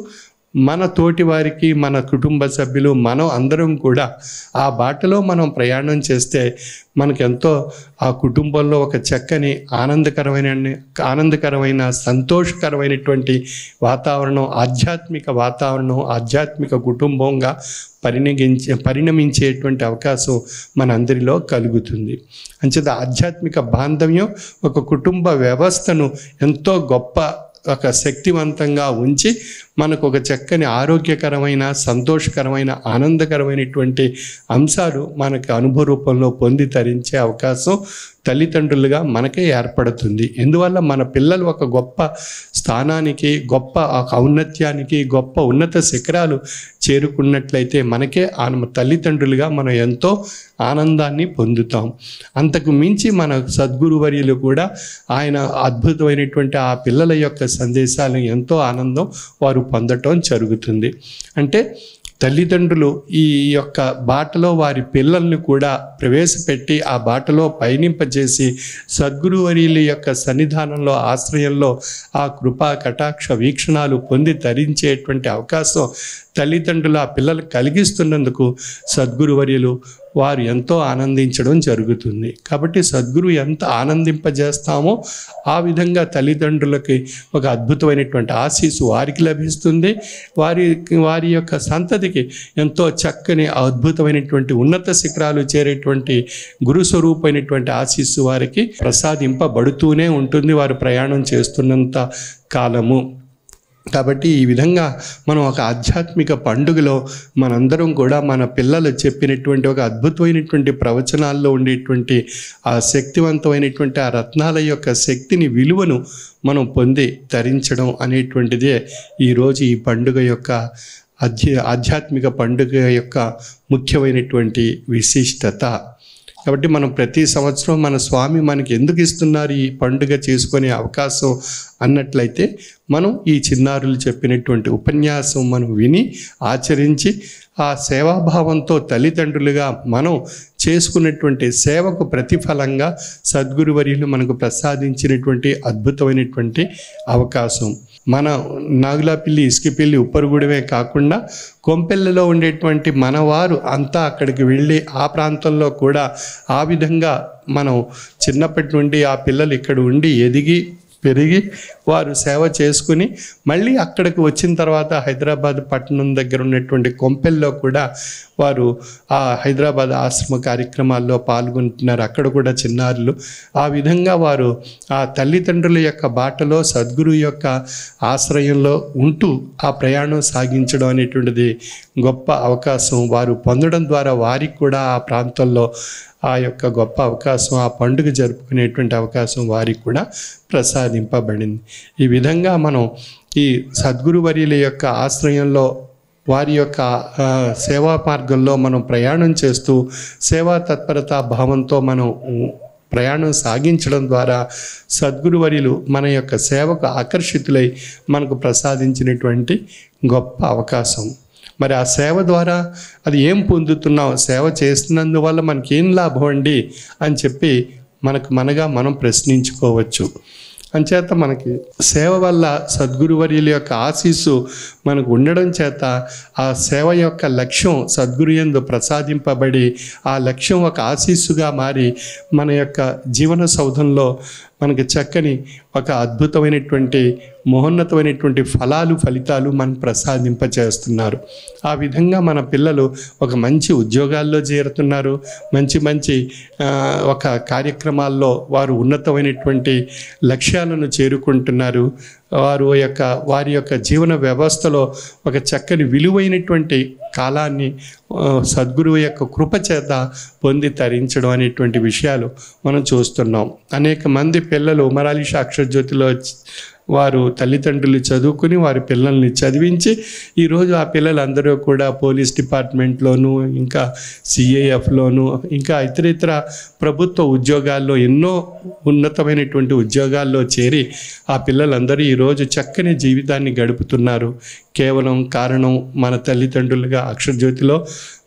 మన తోటి వారికి మన కుటుంబ సభ్యులు మనం అందరం కూడా ఆ బాటలో మనం ప్రయాణం చేస్తే మనకెంతో ఆ కుటుంబంలో ఒక చక్కని ఆనందకరమైన ఆనందకరమైన సంతోషకరమైనటువంటి వాతావరణం ఆధ్యాత్మిక వాతావరణం ఆధ్యాత్మిక కుటుంబంగా పరిణమించే పరిణమించేటువంటి అవకాశం మనందరిలో కలుగుతుంది అంచేత ఆధ్యాత్మిక బాంధవ్యం ఒక కుటుంబ వ్యవస్థను ఎంతో గొప్ప ఒక శక్తివంతంగా ఉంచి మనకు ఒక చక్కని ఆరోగ్యకరమైన సంతోషకరమైన ఆనందకరమైనటువంటి అంశాలు మనకి అనుభవ రూపంలో పొంది తరించే అవకాశం తల్లిదండ్రులుగా మనకే ఏర్పడుతుంది ఎందువల్ల మన పిల్లలు ఒక గొప్ప స్థానానికి గొప్ప ఒక ఔన్నత్యానికి గొప్ప ఉన్నత శిఖరాలు చేరుకున్నట్లయితే మనకే ఆన తల్లిదండ్రులుగా మనం ఎంతో ఆనందాన్ని పొందుతాం అంతకు మించి మన సద్గురువర్యులు కూడా ఆయన అద్భుతమైనటువంటి ఆ పిల్లల యొక్క సందేశాలను ఎంతో ఆనందం వారు పొందటం జరుగుతుంది అంటే తల్లిదండ్రులు ఈ యొక్క బాటలో వారి పిల్లల్ని కూడా ప్రవేశపెట్టి ఆ బాటలో పయనింపజేసి సద్గురువర్యుల యొక్క సన్నిధానంలో ఆశ్రయంలో ఆ కృపా కటాక్ష వీక్షణాలు పొంది తరించేటువంటి అవకాశం తల్లిదండ్రులు ఆ పిల్లలు కలిగిస్తున్నందుకు సద్గురువర్యులు వారు ఎంతో ఆనందించడం జరుగుతుంది కాబట్టి సద్గురు ఎంత ఆనందింపజేస్తామో ఆ విధంగా తల్లిదండ్రులకి ఒక అద్భుతమైనటువంటి ఆశీస్సు వారికి లభిస్తుంది వారి వారి యొక్క సంతతికి ఎంతో చక్కని అద్భుతమైనటువంటి ఉన్నత శిఖరాలు చేరేటువంటి గురు స్వరూపమైనటువంటి ఆశీస్సు వారికి ప్రసాదింపబడుతూనే ఉంటుంది వారు ప్రయాణం చేస్తున్నంత కాలము కాబట్టి ఈ విధంగా మనం ఒక ఆధ్యాత్మిక పండుగలో మనందరం కూడా మన పిల్లలు చెప్పినటువంటి ఒక అద్భుతమైనటువంటి ప్రవచనాల్లో ఉండేటువంటి ఆ శక్తివంతమైనటువంటి ఆ రత్నాల యొక్క శక్తిని విలువను మనం పొంది ధరించడం అనేటువంటిదే ఈరోజు ఈ పండుగ యొక్క అధ్య ఆధ్యాత్మిక పండుగ యొక్క ముఖ్యమైనటువంటి విశిష్టత కాబట్టి మనం ప్రతి సంవత్సరం మన స్వామి మనకి ఎందుకు ఇస్తున్నారు ఈ పండుగ చేసుకునే అవకాశం అన్నట్లయితే మనం ఈ చిన్నారులు చెప్పినటువంటి ఉపన్యాసం మనం విని ఆచరించి ఆ సేవాభావంతో తల్లిదండ్రులుగా మనం చేసుకున్నటువంటి సేవకు ప్రతిఫలంగా సద్గురువర్యులు మనకు ప్రసాదించినటువంటి అద్భుతమైనటువంటి అవకాశం మన నాగులాపిల్లి ఇసుకపిల్లి ఉప్పరుగుడమే కాకుండా కొంపెల్లలో ఉండేటువంటి మనవారు అంతా అక్కడికి వెళ్ళి ఆ ప్రాంతంలో కూడా ఆ విధంగా మనం చిన్నప్పటి నుండి ఆ పిల్లలు ఇక్కడ ఉండి ఎదిగి పెరిగి వారు సేవ చేసుకుని మళ్ళీ అక్కడికి వచ్చిన తర్వాత హైదరాబాద్ పట్టణం దగ్గర ఉన్నటువంటి కొంపెల్లో కూడా వారు ఆ హైదరాబాద్ ఆశ్రమ కార్యక్రమాల్లో పాల్గొంటున్నారు అక్కడ కూడా చిన్నారులు ఆ విధంగా వారు ఆ తల్లిదండ్రుల యొక్క బాటలో సద్గురు యొక్క ఆశ్రయంలో ఉంటూ ఆ ప్రయాణం సాగించడం అనేటువంటిది గొప్ప అవకాశం వారు పొందడం ద్వారా వారికి కూడా ఆ ప్రాంతంలో ఆ యొక్క గొప్ప అవకాశం ఆ పండుగ జరుపుకునేటువంటి అవకాశం వారికి కూడా ప్రసాదింపబడింది ఈ విధంగా మనం ఈ సద్గురువర్యుల యొక్క ఆశ్రయంలో వారి యొక్క ఆ, సేవా మార్గంలో మనం ప్రయాణం చేస్తూ సేవా తత్పరత భావంతో మనం ఉ, ప్రయాణం సాగించడం ద్వారా సద్గురువర్యులు మన యొక్క సేవకు ఆకర్షితులై మనకు ప్రసాదించినటువంటి గొప్ప అవకాశం మరి ఆ సేవ ద్వారా అది ఏం పొందుతున్నాం సేవ చేస్తున్నందువల్ల మనకి ఏం లాభం అండి అని చెప్పి మనకు మనగా మనం ప్రశ్నించుకోవచ్చు అంచేత మనకి సేవ వల్ల సద్గురువర్యుల యొక్క ఆశీస్సు మనకు ఉండడం చేత ఆ సేవ యొక్క లక్ష్యం సద్గురు యందు ప్రసాదింపబడి ఆ లక్ష్యం ఒక ఆశీస్సుగా మారి మన యొక్క జీవన సౌధంలో మనకి చక్కని ఒక అద్భుతమైనటువంటి మహోన్నతమైనటువంటి ఫలాలు ఫలితాలు మనం ప్రసాదింపచేస్తున్నారు ఆ విధంగా మన పిల్లలు ఒక మంచి ఉద్యోగాల్లో చేరుతున్నారు మంచి మంచి ఆ, ఒక కార్యక్రమాల్లో వారు ఉన్నతమైనటువంటి లక్ష్యాలను చేరుకుంటున్నారు వారు యొక్క వారి యొక్క జీవన వ్యవస్థలో ఒక చక్కని విలువైనటువంటి కాలాన్ని ఆ, సద్గురువు యొక్క కృప చేత పొంది తరించడం అనేటువంటి విషయాలు మనం చూస్తున్నాం అనేక మంది పిల్లలు ఉమరాలి సాక్షరజ్యోతిలో చ- వారు తల్లిదండ్రులు చదువుకుని వారి పిల్లల్ని చదివించి ఈరోజు ఆ పిల్లలందరూ కూడా పోలీస్ డిపార్ట్మెంట్లోనూ ఇంకా సిఏఎఫ్లోనూ ఇంకా ఇతర ఇతర ప్రభుత్వ ఉద్యోగాల్లో ఎన్నో ఉన్నతమైనటువంటి ఉద్యోగాల్లో చేరి ఆ పిల్లలందరూ ఈరోజు చక్కని జీవితాన్ని గడుపుతున్నారు కేవలం కారణం మన తల్లిదండ్రులుగా అక్షరజ్యోతిలో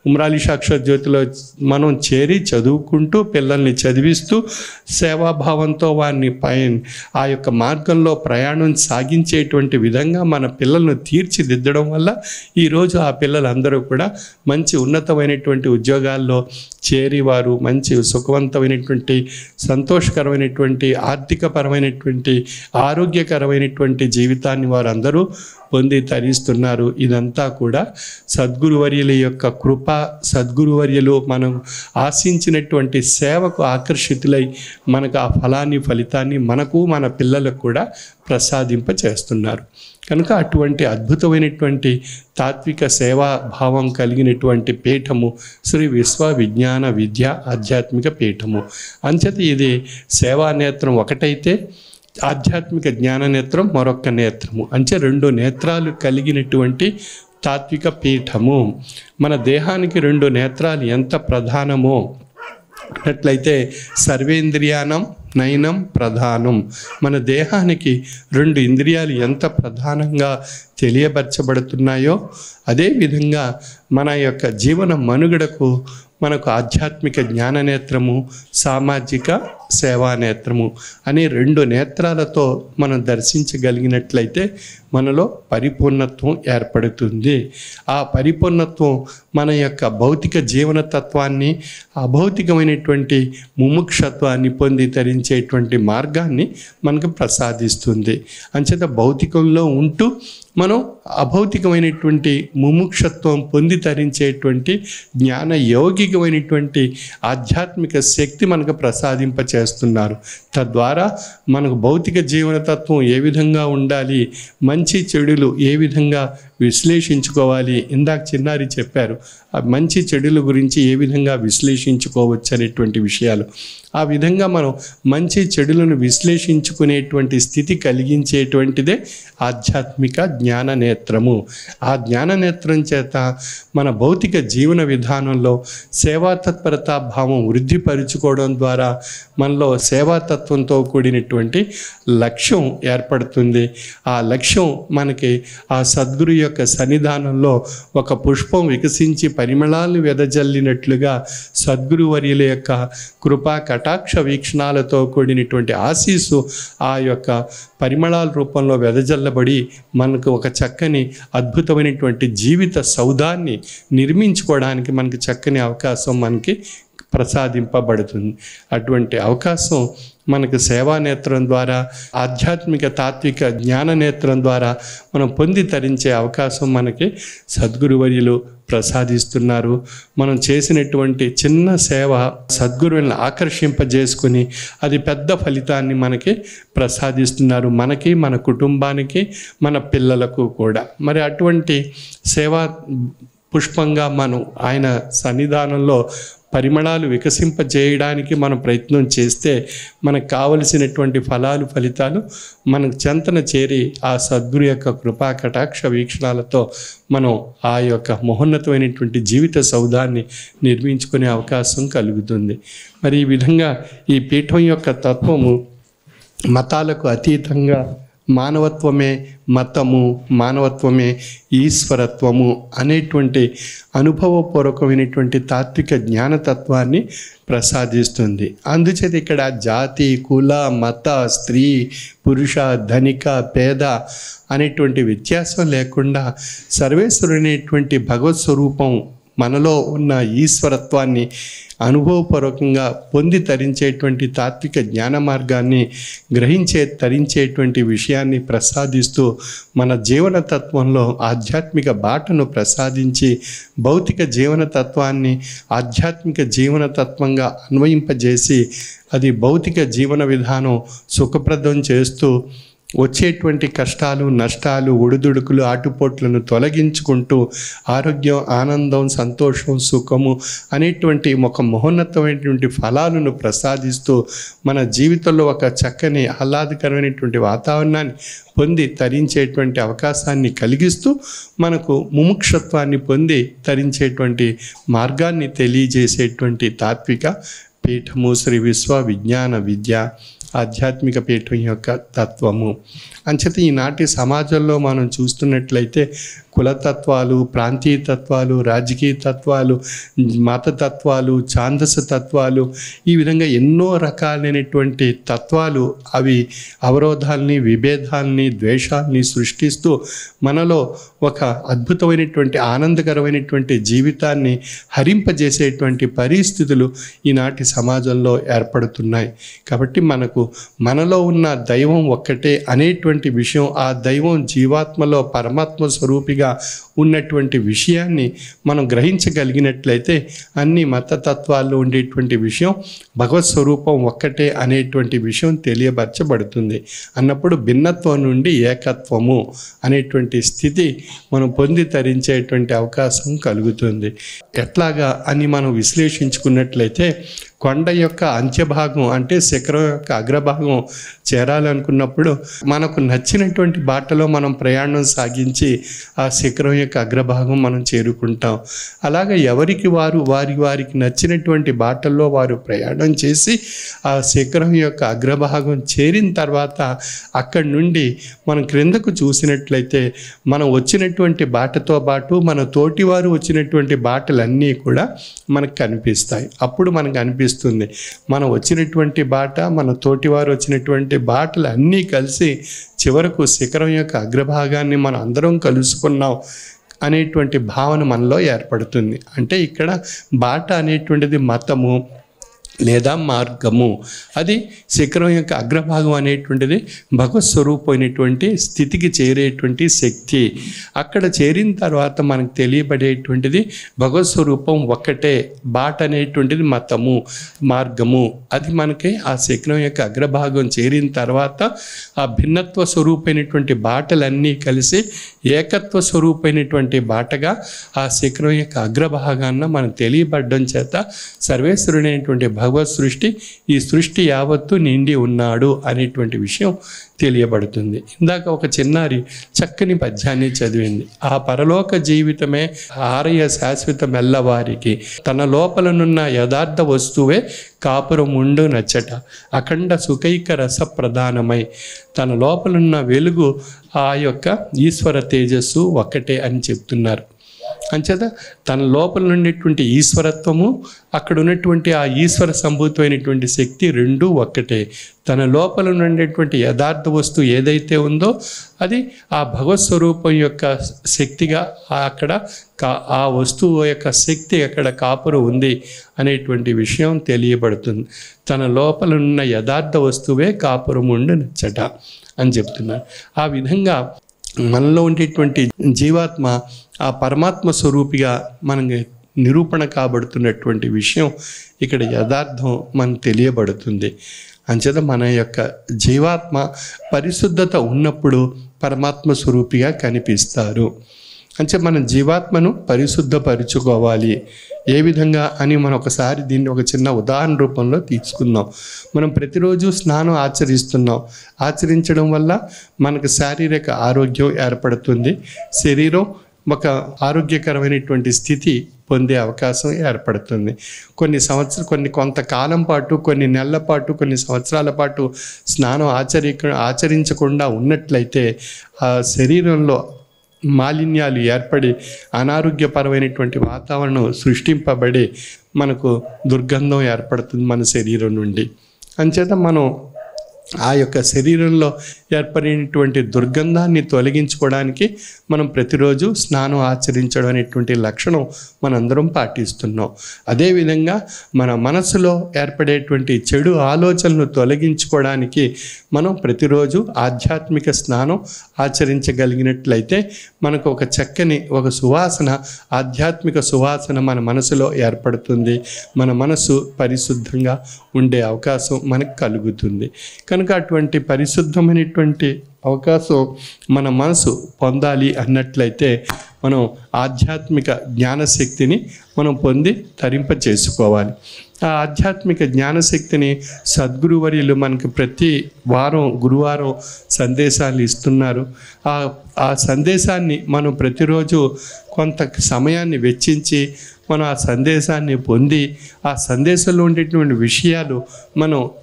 ఉమ్రాలి సాక్షర జ్యోతిలో మనం చేరి చదువుకుంటూ పిల్లల్ని చదివిస్తూ సేవాభావంతో వారిని పై ఆ యొక్క మార్గంలో ప్రయాణం సాగించేటువంటి విధంగా మన పిల్లలను తీర్చిదిద్దడం వల్ల ఈరోజు ఆ పిల్లలందరూ కూడా మంచి ఉన్నతమైనటువంటి ఉద్యోగాల్లో చేరి వారు మంచి సుఖవంతమైనటువంటి సంతోషకరమైనటువంటి ఆర్థికపరమైనటువంటి ఆరోగ్యకరమైనటువంటి జీవితాన్ని వారందరూ పొంది తరిస్తున్నారు ఇదంతా కూడా సద్గురువర్యుల యొక్క కృప సద్గురువర్యులు మనం ఆశించినటువంటి సేవకు ఆకర్షితులై మనకు ఆ ఫలాన్ని ఫలితాన్ని మనకు మన పిల్లలకు కూడా ప్రసాదింప చేస్తున్నారు కనుక అటువంటి అద్భుతమైనటువంటి తాత్విక సేవా భావం కలిగినటువంటి పీఠము శ్రీ విశ్వ విజ్ఞాన విద్య ఆధ్యాత్మిక పీఠము అంచేత ఇది సేవా నేత్రం ఒకటైతే ఆధ్యాత్మిక జ్ఞాన నేత్రం మరొక నేత్రము అంటే రెండు నేత్రాలు కలిగినటువంటి తాత్విక పీఠము మన దేహానికి రెండు నేత్రాలు ఎంత ప్రధానమో అట్లయితే సర్వేంద్రియానం నయనం ప్రధానం మన దేహానికి రెండు ఇంద్రియాలు ఎంత ప్రధానంగా తెలియపరచబడుతున్నాయో అదేవిధంగా మన యొక్క జీవన మనుగడకు మనకు ఆధ్యాత్మిక జ్ఞాన నేత్రము సామాజిక సేవా నేత్రము అనే రెండు నేత్రాలతో మనం దర్శించగలిగినట్లయితే మనలో పరిపూర్ణత్వం ఏర్పడుతుంది ఆ పరిపూర్ణత్వం మన యొక్క భౌతిక జీవన తత్వాన్ని అభౌతికమైనటువంటి ముముక్షత్వాన్ని పొంది తరించేటువంటి మార్గాన్ని మనకు ప్రసాదిస్తుంది అంచేత భౌతికంలో ఉంటూ మనం అభౌతికమైనటువంటి ముముక్షత్వం పొంది తరించేటువంటి జ్ఞాన యౌగికమైనటువంటి ఆధ్యాత్మిక శక్తి మనకు ప్రసాదింప చేస్తున్నారు తద్వారా మనకు భౌతిక జీవనతత్వం ఏ విధంగా ఉండాలి మంచి చెడులు ఏ విధంగా విశ్లేషించుకోవాలి ఇందాక చిన్నారి చెప్పారు ఆ మంచి చెడుల గురించి ఏ విధంగా విశ్లేషించుకోవచ్చు అనేటువంటి విషయాలు ఆ విధంగా మనం మంచి చెడులను విశ్లేషించుకునేటువంటి స్థితి కలిగించేటువంటిదే ఆధ్యాత్మిక జ్ఞాన నేత్రము ఆ జ్ఞాన నేత్రం చేత మన భౌతిక జీవన విధానంలో సేవా తత్పరతా భావం వృద్ధిపరుచుకోవడం ద్వారా మనలో సేవాతత్వంతో కూడినటువంటి లక్ష్యం ఏర్పడుతుంది ఆ లక్ష్యం మనకి ఆ సద్గురు యొక్క సన్నిధానంలో ఒక పుష్పం వికసించి పరిమళాలను వెదజల్లినట్లుగా సద్గురు వర్యుల యొక్క కృపా కటాక్ష వీక్షణాలతో కూడినటువంటి ఆశీస్సు ఆ యొక్క పరిమళాల రూపంలో వెదజల్లబడి మనకు ఒక చక్కని అద్భుతమైనటువంటి జీవిత సౌధాన్ని నిర్మించుకోవడానికి మనకి చక్కని అవకాశం మనకి ప్రసాదింపబడుతుంది అటువంటి అవకాశం మనకు సేవా నేత్రం ద్వారా ఆధ్యాత్మిక తాత్విక జ్ఞాన నేత్రం ద్వారా మనం పొంది తరించే అవకాశం మనకి సద్గురువర్యులు ప్రసాదిస్తున్నారు మనం చేసినటువంటి చిన్న సేవ సద్గురువులను ఆకర్షింపజేసుకుని అది పెద్ద ఫలితాన్ని మనకి ప్రసాదిస్తున్నారు మనకి మన కుటుంబానికి మన పిల్లలకు కూడా మరి అటువంటి సేవా పుష్పంగా మనం ఆయన సన్నిధానంలో పరిమళాలు వికసింపజేయడానికి మనం ప్రయత్నం చేస్తే మనకు కావలసినటువంటి ఫలాలు ఫలితాలు మనకు చెంతన చేరి ఆ సద్గురు యొక్క కృపా కటాక్ష వీక్షణాలతో మనం ఆ యొక్క మహోన్నతమైనటువంటి జీవిత సౌధాన్ని నిర్మించుకునే అవకాశం కలుగుతుంది మరి ఈ విధంగా ఈ పీఠం యొక్క తత్వము మతాలకు అతీతంగా మానవత్వమే మతము మానవత్వమే ఈశ్వరత్వము అనేటువంటి అనుభవపూర్వకమైనటువంటి తాత్విక జ్ఞానతత్వాన్ని ప్రసాదిస్తుంది అందుచేత ఇక్కడ జాతి కుల మత స్త్రీ పురుష ధనిక పేద అనేటువంటి వ్యత్యాసం లేకుండా సర్వేశ్వరునేటువంటి భగవత్ స్వరూపం మనలో ఉన్న ఈశ్వరత్వాన్ని అనుభవపూర్వకంగా పొంది తరించేటువంటి తాత్విక జ్ఞాన మార్గాన్ని గ్రహించే తరించేటువంటి విషయాన్ని ప్రసాదిస్తూ మన జీవన తత్వంలో ఆధ్యాత్మిక బాటను ప్రసాదించి భౌతిక జీవన తత్వాన్ని ఆధ్యాత్మిక జీవన తత్వంగా అన్వయింపజేసి అది భౌతిక జీవన విధానం సుఖప్రదం చేస్తూ వచ్చేటువంటి కష్టాలు నష్టాలు ఒడిదుడుకులు ఆటుపోట్లను తొలగించుకుంటూ ఆరోగ్యం ఆనందం సంతోషం సుఖము అనేటువంటి ఒక మహోన్నతమైనటువంటి ఫలాలను ప్రసాదిస్తూ మన జీవితంలో ఒక చక్కని ఆహ్లాదకరమైనటువంటి వాతావరణాన్ని పొంది తరించేటువంటి అవకాశాన్ని కలిగిస్తూ మనకు ముముక్షత్వాన్ని పొంది తరించేటువంటి మార్గాన్ని తెలియజేసేటువంటి తాత్విక పీఠము శ్రీ విశ్వ విజ్ఞాన విద్య ఆధ్యాత్మిక పీఠం యొక్క తత్వము అంచేత ఈనాటి సమాజంలో మనం చూస్తున్నట్లయితే కులతత్వాలు ప్రాంతీయ తత్వాలు రాజకీయ తత్వాలు మత తత్వాలు ఛాందస తత్వాలు ఈ విధంగా ఎన్నో రకాలైనటువంటి తత్వాలు అవి అవరోధాల్ని విభేదాల్ని ద్వేషాల్ని సృష్టిస్తూ మనలో ఒక అద్భుతమైనటువంటి ఆనందకరమైనటువంటి జీవితాన్ని హరింపజేసేటువంటి పరిస్థితులు ఈనాటి సమాజంలో ఏర్పడుతున్నాయి కాబట్టి మనకు మనలో ఉన్న దైవం ఒక్కటే అనేటువంటి విషయం ఆ దైవం జీవాత్మలో పరమాత్మ స్వరూపిగా ఉన్నటువంటి విషయాన్ని మనం గ్రహించగలిగినట్లయితే అన్ని మతతత్వాల్లో ఉండేటువంటి విషయం భగవత్ స్వరూపం ఒక్కటే అనేటువంటి విషయం తెలియపరచబడుతుంది అన్నప్పుడు భిన్నత్వం నుండి ఏకత్వము అనేటువంటి స్థితి మనం పొంది తరించేటువంటి అవకాశం కలుగుతుంది ఎట్లాగా అని మనం విశ్లేషించుకున్నట్లయితే కొండ యొక్క అంత్యభాగం అంటే శిఖరం యొక్క అగ్రభాగం చేరాలనుకున్నప్పుడు మనకు నచ్చినటువంటి బాటలో మనం ప్రయాణం సాగించి ఆ శిఖరం యొక్క అగ్రభాగం మనం చేరుకుంటాం అలాగే ఎవరికి వారు వారి వారికి నచ్చినటువంటి బాటల్లో వారు ప్రయాణం చేసి ఆ శిఖరం యొక్క అగ్రభాగం చేరిన తర్వాత అక్కడి నుండి మనం క్రిందకు చూసినట్లయితే మనం వచ్చినటువంటి బాటతో పాటు మన తోటివారు వచ్చినటువంటి బాటలన్నీ కూడా మనకు కనిపిస్తాయి అప్పుడు మనకు అనిపిస్తుంది మనం వచ్చినటువంటి బాట మన తోటివారు వచ్చినటువంటి బాటలు అన్నీ కలిసి చివరకు శిఖరం యొక్క అగ్రభాగాన్ని మనం అందరం కలుసుకున్నాం అనేటువంటి భావన మనలో ఏర్పడుతుంది అంటే ఇక్కడ బాట అనేటువంటిది మతము లేదా మార్గము అది శిఖరం యొక్క అగ్రభాగం అనేటువంటిది భగవత్ స్వరూపమైనటువంటి స్థితికి చేరేటువంటి శక్తి అక్కడ చేరిన తర్వాత మనకు తెలియబడేటువంటిది భగవత్ స్వరూపం ఒక్కటే బాట అనేటువంటిది మతము మార్గము అది మనకి ఆ శిఖరం యొక్క అగ్రభాగం చేరిన తర్వాత ఆ భిన్నత్వ స్వరూపమైనటువంటి బాటలన్నీ కలిసి ఏకత్వ స్వరూపమైనటువంటి బాటగా ఆ శిఖరం యొక్క అగ్రభాగాన్న మనం తెలియబడడం చేత సర్వేశ్వరుడైనటువంటి భగవత్ సృష్టి ఈ సృష్టి యావత్తు నిండి ఉన్నాడు అనేటువంటి విషయం తెలియబడుతుంది ఇందాక ఒక చిన్నారి చక్కని పద్యాన్ని చదివింది ఆ పరలోక జీవితమే ఆరయ శాశ్వతమెల్లవారికి తన లోపలనున్న యథార్థ వస్తువే కాపురం ఉండు నచ్చట అఖండ సుఖైక రస ప్రధానమై తన లోపలున్న వెలుగు ఆ యొక్క ఈశ్వర తేజస్సు ఒక్కటే అని చెప్తున్నారు అంచేత తన లోపల ఉండేటువంటి ఈశ్వరత్వము అక్కడ ఉన్నటువంటి ఆ ఈశ్వర సంభూతమైనటువంటి శక్తి రెండు ఒక్కటే తన లోపల ఉండేటువంటి యథార్థ వస్తువు ఏదైతే ఉందో అది ఆ భగవత్ స్వరూపం యొక్క శక్తిగా ఆ- అక్కడ కా ఆ వస్తువు యొక్క శక్తి అక్కడ కాపురం ఉంది అనేటువంటి విషయం తెలియబడుతుంది తన లోపల ఉన్న యథార్థ వస్తువే కాపురం ఉండు నచ్చట అని చెప్తున్నారు ఆ విధంగా మనలో ఉండేటువంటి జీవాత్మ ఆ పరమాత్మ స్వరూపిగా మనకి నిరూపణ కాబడుతున్నటువంటి విషయం ఇక్కడ యథార్థం మనకు తెలియబడుతుంది అంచేత మన యొక్క జీవాత్మ పరిశుద్ధత ఉన్నప్పుడు పరమాత్మ స్వరూపిగా కనిపిస్తారు అంటే మన జీవాత్మను పరిశుద్ధపరుచుకోవాలి ఏ విధంగా అని మనం ఒకసారి దీన్ని ఒక చిన్న ఉదాహరణ రూపంలో తీసుకుందాం మనం ప్రతిరోజు స్నానం ఆచరిస్తున్నాం ఆచరించడం వల్ల మనకు శారీరక ఆరోగ్యం ఏర్పడుతుంది శరీరం ఒక ఆరోగ్యకరమైనటువంటి స్థితి పొందే అవకాశం ఏర్పడుతుంది కొన్ని సంవత్సరం కొన్ని కొంతకాలం పాటు కొన్ని నెలల పాటు కొన్ని సంవత్సరాల పాటు స్నానం ఆచరి ఆచరించకుండా ఉన్నట్లయితే ఆ శరీరంలో మాలిన్యాలు ఏర్పడి అనారోగ్యపరమైనటువంటి వాతావరణం సృష్టింపబడి మనకు దుర్గంధం ఏర్పడుతుంది మన శరీరం నుండి అంచేత మనం ఆ యొక్క శరీరంలో ఏర్పడినటువంటి దుర్గంధాన్ని తొలగించుకోవడానికి మనం ప్రతిరోజు స్నానం ఆచరించడం అనేటువంటి లక్షణం మనందరం పాటిస్తున్నాం అదేవిధంగా మన మనసులో ఏర్పడేటువంటి చెడు ఆలోచనలు తొలగించుకోవడానికి మనం ప్రతిరోజు ఆధ్యాత్మిక స్నానం ఆచరించగలిగినట్లయితే మనకు ఒక చక్కని ఒక సువాసన ఆధ్యాత్మిక సువాసన మన మనసులో ఏర్పడుతుంది మన మనసు పరిశుద్ధంగా ఉండే అవకాశం మనకు కలుగుతుంది కనుక అటువంటి పరిశుద్ధమైనటువంటి అవకాశం మన మనసు పొందాలి అన్నట్లయితే మనం ఆధ్యాత్మిక జ్ఞానశక్తిని మనం పొంది తరింప చేసుకోవాలి ఆ ఆధ్యాత్మిక జ్ఞానశక్తిని సద్గురువర్యులు మనకు ప్రతి వారం గురువారం సందేశాలు ఇస్తున్నారు ఆ ఆ సందేశాన్ని మనం ప్రతిరోజు కొంత సమయాన్ని వెచ్చించి మనం ఆ సందేశాన్ని పొంది ఆ సందేశంలో ఉండేటువంటి విషయాలు మనం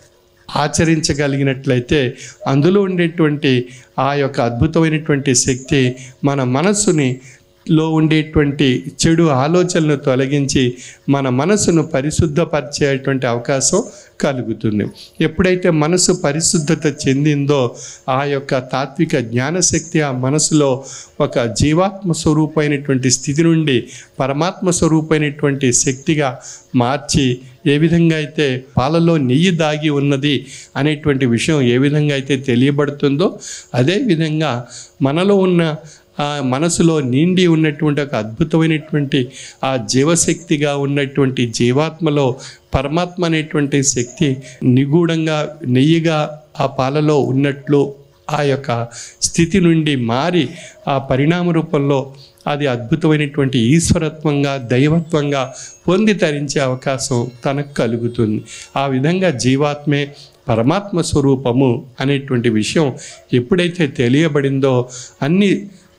ఆచరించగలిగినట్లయితే అందులో ఉండేటువంటి ఆ యొక్క అద్భుతమైనటువంటి శక్తి మన మనస్సుని లో ఉండేటువంటి చెడు ఆలోచనలు తొలగించి మన మనసును పరిశుద్ధపరిచేటువంటి అవకాశం కలుగుతుంది ఎప్పుడైతే మనసు పరిశుద్ధత చెందిందో ఆ యొక్క తాత్విక జ్ఞానశక్తి ఆ మనసులో ఒక జీవాత్మ స్వరూపమైనటువంటి స్థితి నుండి పరమాత్మ స్వరూపమైనటువంటి శక్తిగా మార్చి ఏ విధంగా అయితే పాలలో నెయ్యి దాగి ఉన్నది అనేటువంటి విషయం ఏ విధంగా అయితే తెలియబడుతుందో అదే విధంగా మనలో ఉన్న ఆ మనసులో నిండి ఉన్నటువంటి ఒక అద్భుతమైనటువంటి ఆ జీవశక్తిగా ఉన్నటువంటి జీవాత్మలో పరమాత్మ అనేటువంటి శక్తి నిగూఢంగా నెయ్యిగా ఆ పాలలో ఉన్నట్లు ఆ యొక్క స్థితి నుండి మారి ఆ పరిణామ రూపంలో అది అద్భుతమైనటువంటి ఈశ్వరత్వంగా దైవత్వంగా పొంది తరించే అవకాశం తనకు కలుగుతుంది ఆ విధంగా జీవాత్మే పరమాత్మ స్వరూపము అనేటువంటి విషయం ఎప్పుడైతే తెలియబడిందో అన్ని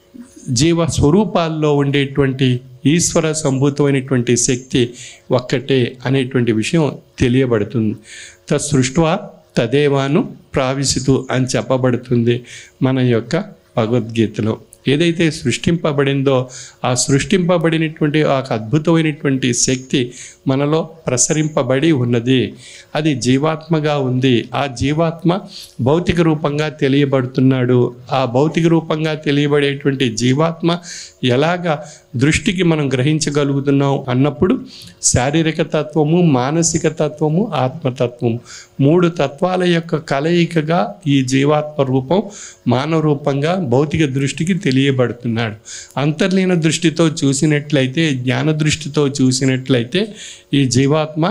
జీవ స్వరూపాల్లో ఉండేటువంటి ఈశ్వర సంభూతమైనటువంటి శక్తి ఒక్కటే అనేటువంటి విషయం తెలియబడుతుంది తత్సృష్ట్వా తదేవాను ప్రావిశితు అని చెప్పబడుతుంది మన యొక్క భగవద్గీతలో ఏదైతే సృష్టింపబడిందో ఆ సృష్టింపబడినటువంటి ఆ అద్భుతమైనటువంటి శక్తి మనలో ప్రసరింపబడి ఉన్నది అది జీవాత్మగా ఉంది ఆ జీవాత్మ భౌతిక రూపంగా తెలియబడుతున్నాడు ఆ భౌతిక రూపంగా తెలియబడేటువంటి జీవాత్మ ఎలాగా దృష్టికి మనం గ్రహించగలుగుతున్నాం అన్నప్పుడు శారీరక తత్వము మానసిక తత్వము ఆత్మతత్వము మూడు తత్వాల యొక్క కలయికగా ఈ జీవాత్మ రూపం మానవ రూపంగా భౌతిక దృష్టికి తెలియబడుతున్నాడు అంతర్లీన దృష్టితో చూసినట్లయితే జ్ఞాన దృష్టితో చూసినట్లయితే ఈ జీవాత్మ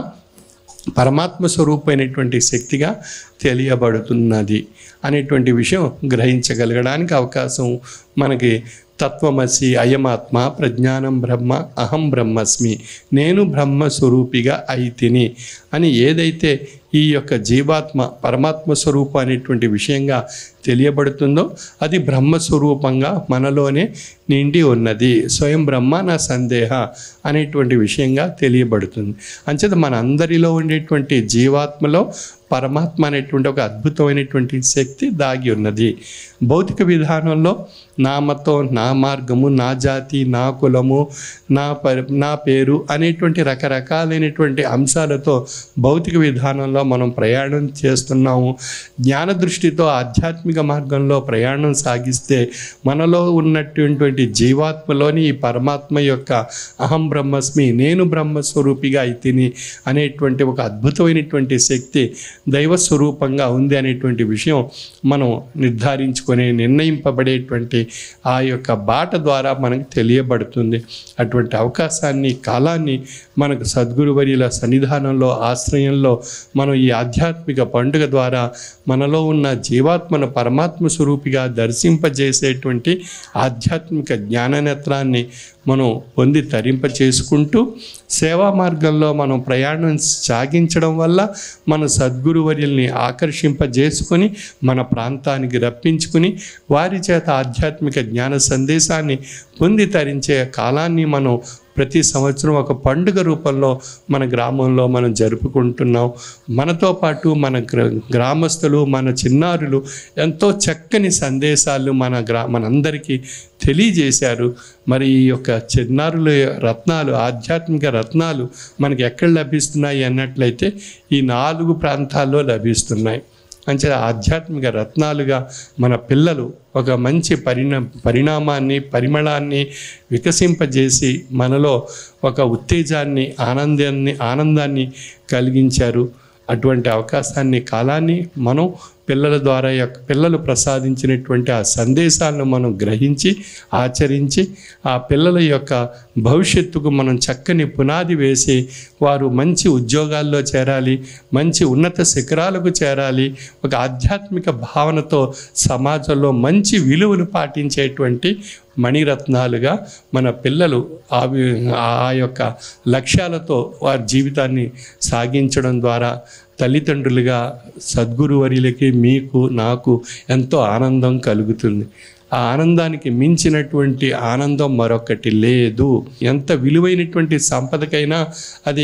పరమాత్మ స్వరూపమైనటువంటి శక్తిగా తెలియబడుతున్నది అనేటువంటి విషయం గ్రహించగలగడానికి అవకాశం మనకి తత్వమసి అయమాత్మ ప్రజ్ఞానం బ్రహ్మ అహం బ్రహ్మస్మి నేను బ్రహ్మ స్వరూపిగా అయితిని అని ఏదైతే ఈ యొక్క జీవాత్మ పరమాత్మ స్వరూపం అనేటువంటి విషయంగా తెలియబడుతుందో అది బ్రహ్మస్వరూపంగా మనలోనే నిండి ఉన్నది స్వయం బ్రహ్మ నా సందేహ అనేటువంటి విషయంగా తెలియబడుతుంది అంచేత మన అందరిలో ఉండేటువంటి జీవాత్మలో పరమాత్మ అనేటువంటి ఒక అద్భుతమైనటువంటి శక్తి దాగి ఉన్నది భౌతిక విధానంలో నా మతం నా మార్గము నా జాతి నా కులము నా పరి నా పేరు అనేటువంటి రకరకాలైనటువంటి అంశాలతో భౌతిక విధానంలో మనం ప్రయాణం చేస్తున్నాము జ్ఞాన దృష్టితో ఆధ్యాత్మిక మార్గంలో ప్రయాణం సాగిస్తే మనలో ఉన్నటువంటి జీవాత్మలోని ఈ పరమాత్మ యొక్క అహం బ్రహ్మస్మి నేను బ్రహ్మస్వరూపిగా అయితిని అనేటువంటి ఒక అద్భుతమైనటువంటి శక్తి దైవ స్వరూపంగా ఉంది అనేటువంటి విషయం మనం నిర్ధారించుకొని నిర్ణయింపబడేటువంటి ఆ యొక్క బాట ద్వారా మనకు తెలియబడుతుంది అటువంటి అవకాశాన్ని కాలాన్ని మనకు సద్గురువర్యుల సన్నిధానంలో ఆశ్రయంలో మనం ఈ ఆధ్యాత్మిక పండుగ ద్వారా మనలో ఉన్న జీవాత్మను పరమాత్మ స్వరూపిగా దర్శింపజేసేటువంటి ఆధ్యాత్మిక జ్ఞాననేత్రాన్ని మనం పొంది తరింప చేసుకుంటూ సేవా మార్గంలో మనం ప్రయాణం సాగించడం వల్ల మన సద్గురువర్యుల్ని ఆకర్షింపజేసుకొని మన ప్రాంతానికి రప్పించుకుని వారి చేత ఆధ్యాత్మిక జ్ఞాన సందేశాన్ని పొంది తరించే కాలాన్ని మనం ప్రతి సంవత్సరం ఒక పండుగ రూపంలో మన గ్రామంలో మనం జరుపుకుంటున్నాం మనతో పాటు మన గ్ర గ్రామస్తులు మన చిన్నారులు ఎంతో చక్కని సందేశాలు మన గ్రా మనందరికీ తెలియజేశారు మరి ఈ యొక్క చిన్నారుల రత్నాలు ఆధ్యాత్మిక రత్నాలు మనకి ఎక్కడ లభిస్తున్నాయి అన్నట్లయితే ఈ నాలుగు ప్రాంతాల్లో లభిస్తున్నాయి అంచే ఆధ్యాత్మిక రత్నాలుగా మన పిల్లలు ఒక మంచి పరిణ పరిణామాన్ని పరిమళాన్ని వికసింపజేసి మనలో ఒక ఉత్తేజాన్ని ఆనందాన్ని ఆనందాన్ని కలిగించారు అటువంటి అవకాశాన్ని కాలాన్ని మనం పిల్లల ద్వారా యొక్క పిల్లలు ప్రసాదించినటువంటి ఆ సందేశాలను మనం గ్రహించి ఆచరించి ఆ పిల్లల యొక్క భవిష్యత్తుకు మనం చక్కని పునాది వేసి వారు మంచి ఉద్యోగాల్లో చేరాలి మంచి ఉన్నత శిఖరాలకు చేరాలి ఒక ఆధ్యాత్మిక భావనతో సమాజంలో మంచి విలువలు పాటించేటువంటి మణిరత్నాలుగా మన పిల్లలు ఆ వి- ఆ యొక్క లక్ష్యాలతో వారి జీవితాన్ని సాగించడం ద్వారా తల్లిదండ్రులుగా సద్గురువర్యులకి మీకు నాకు ఎంతో ఆనందం కలుగుతుంది ఆ ఆనందానికి మించినటువంటి ఆనందం మరొకటి లేదు ఎంత విలువైనటువంటి సంపదకైనా అది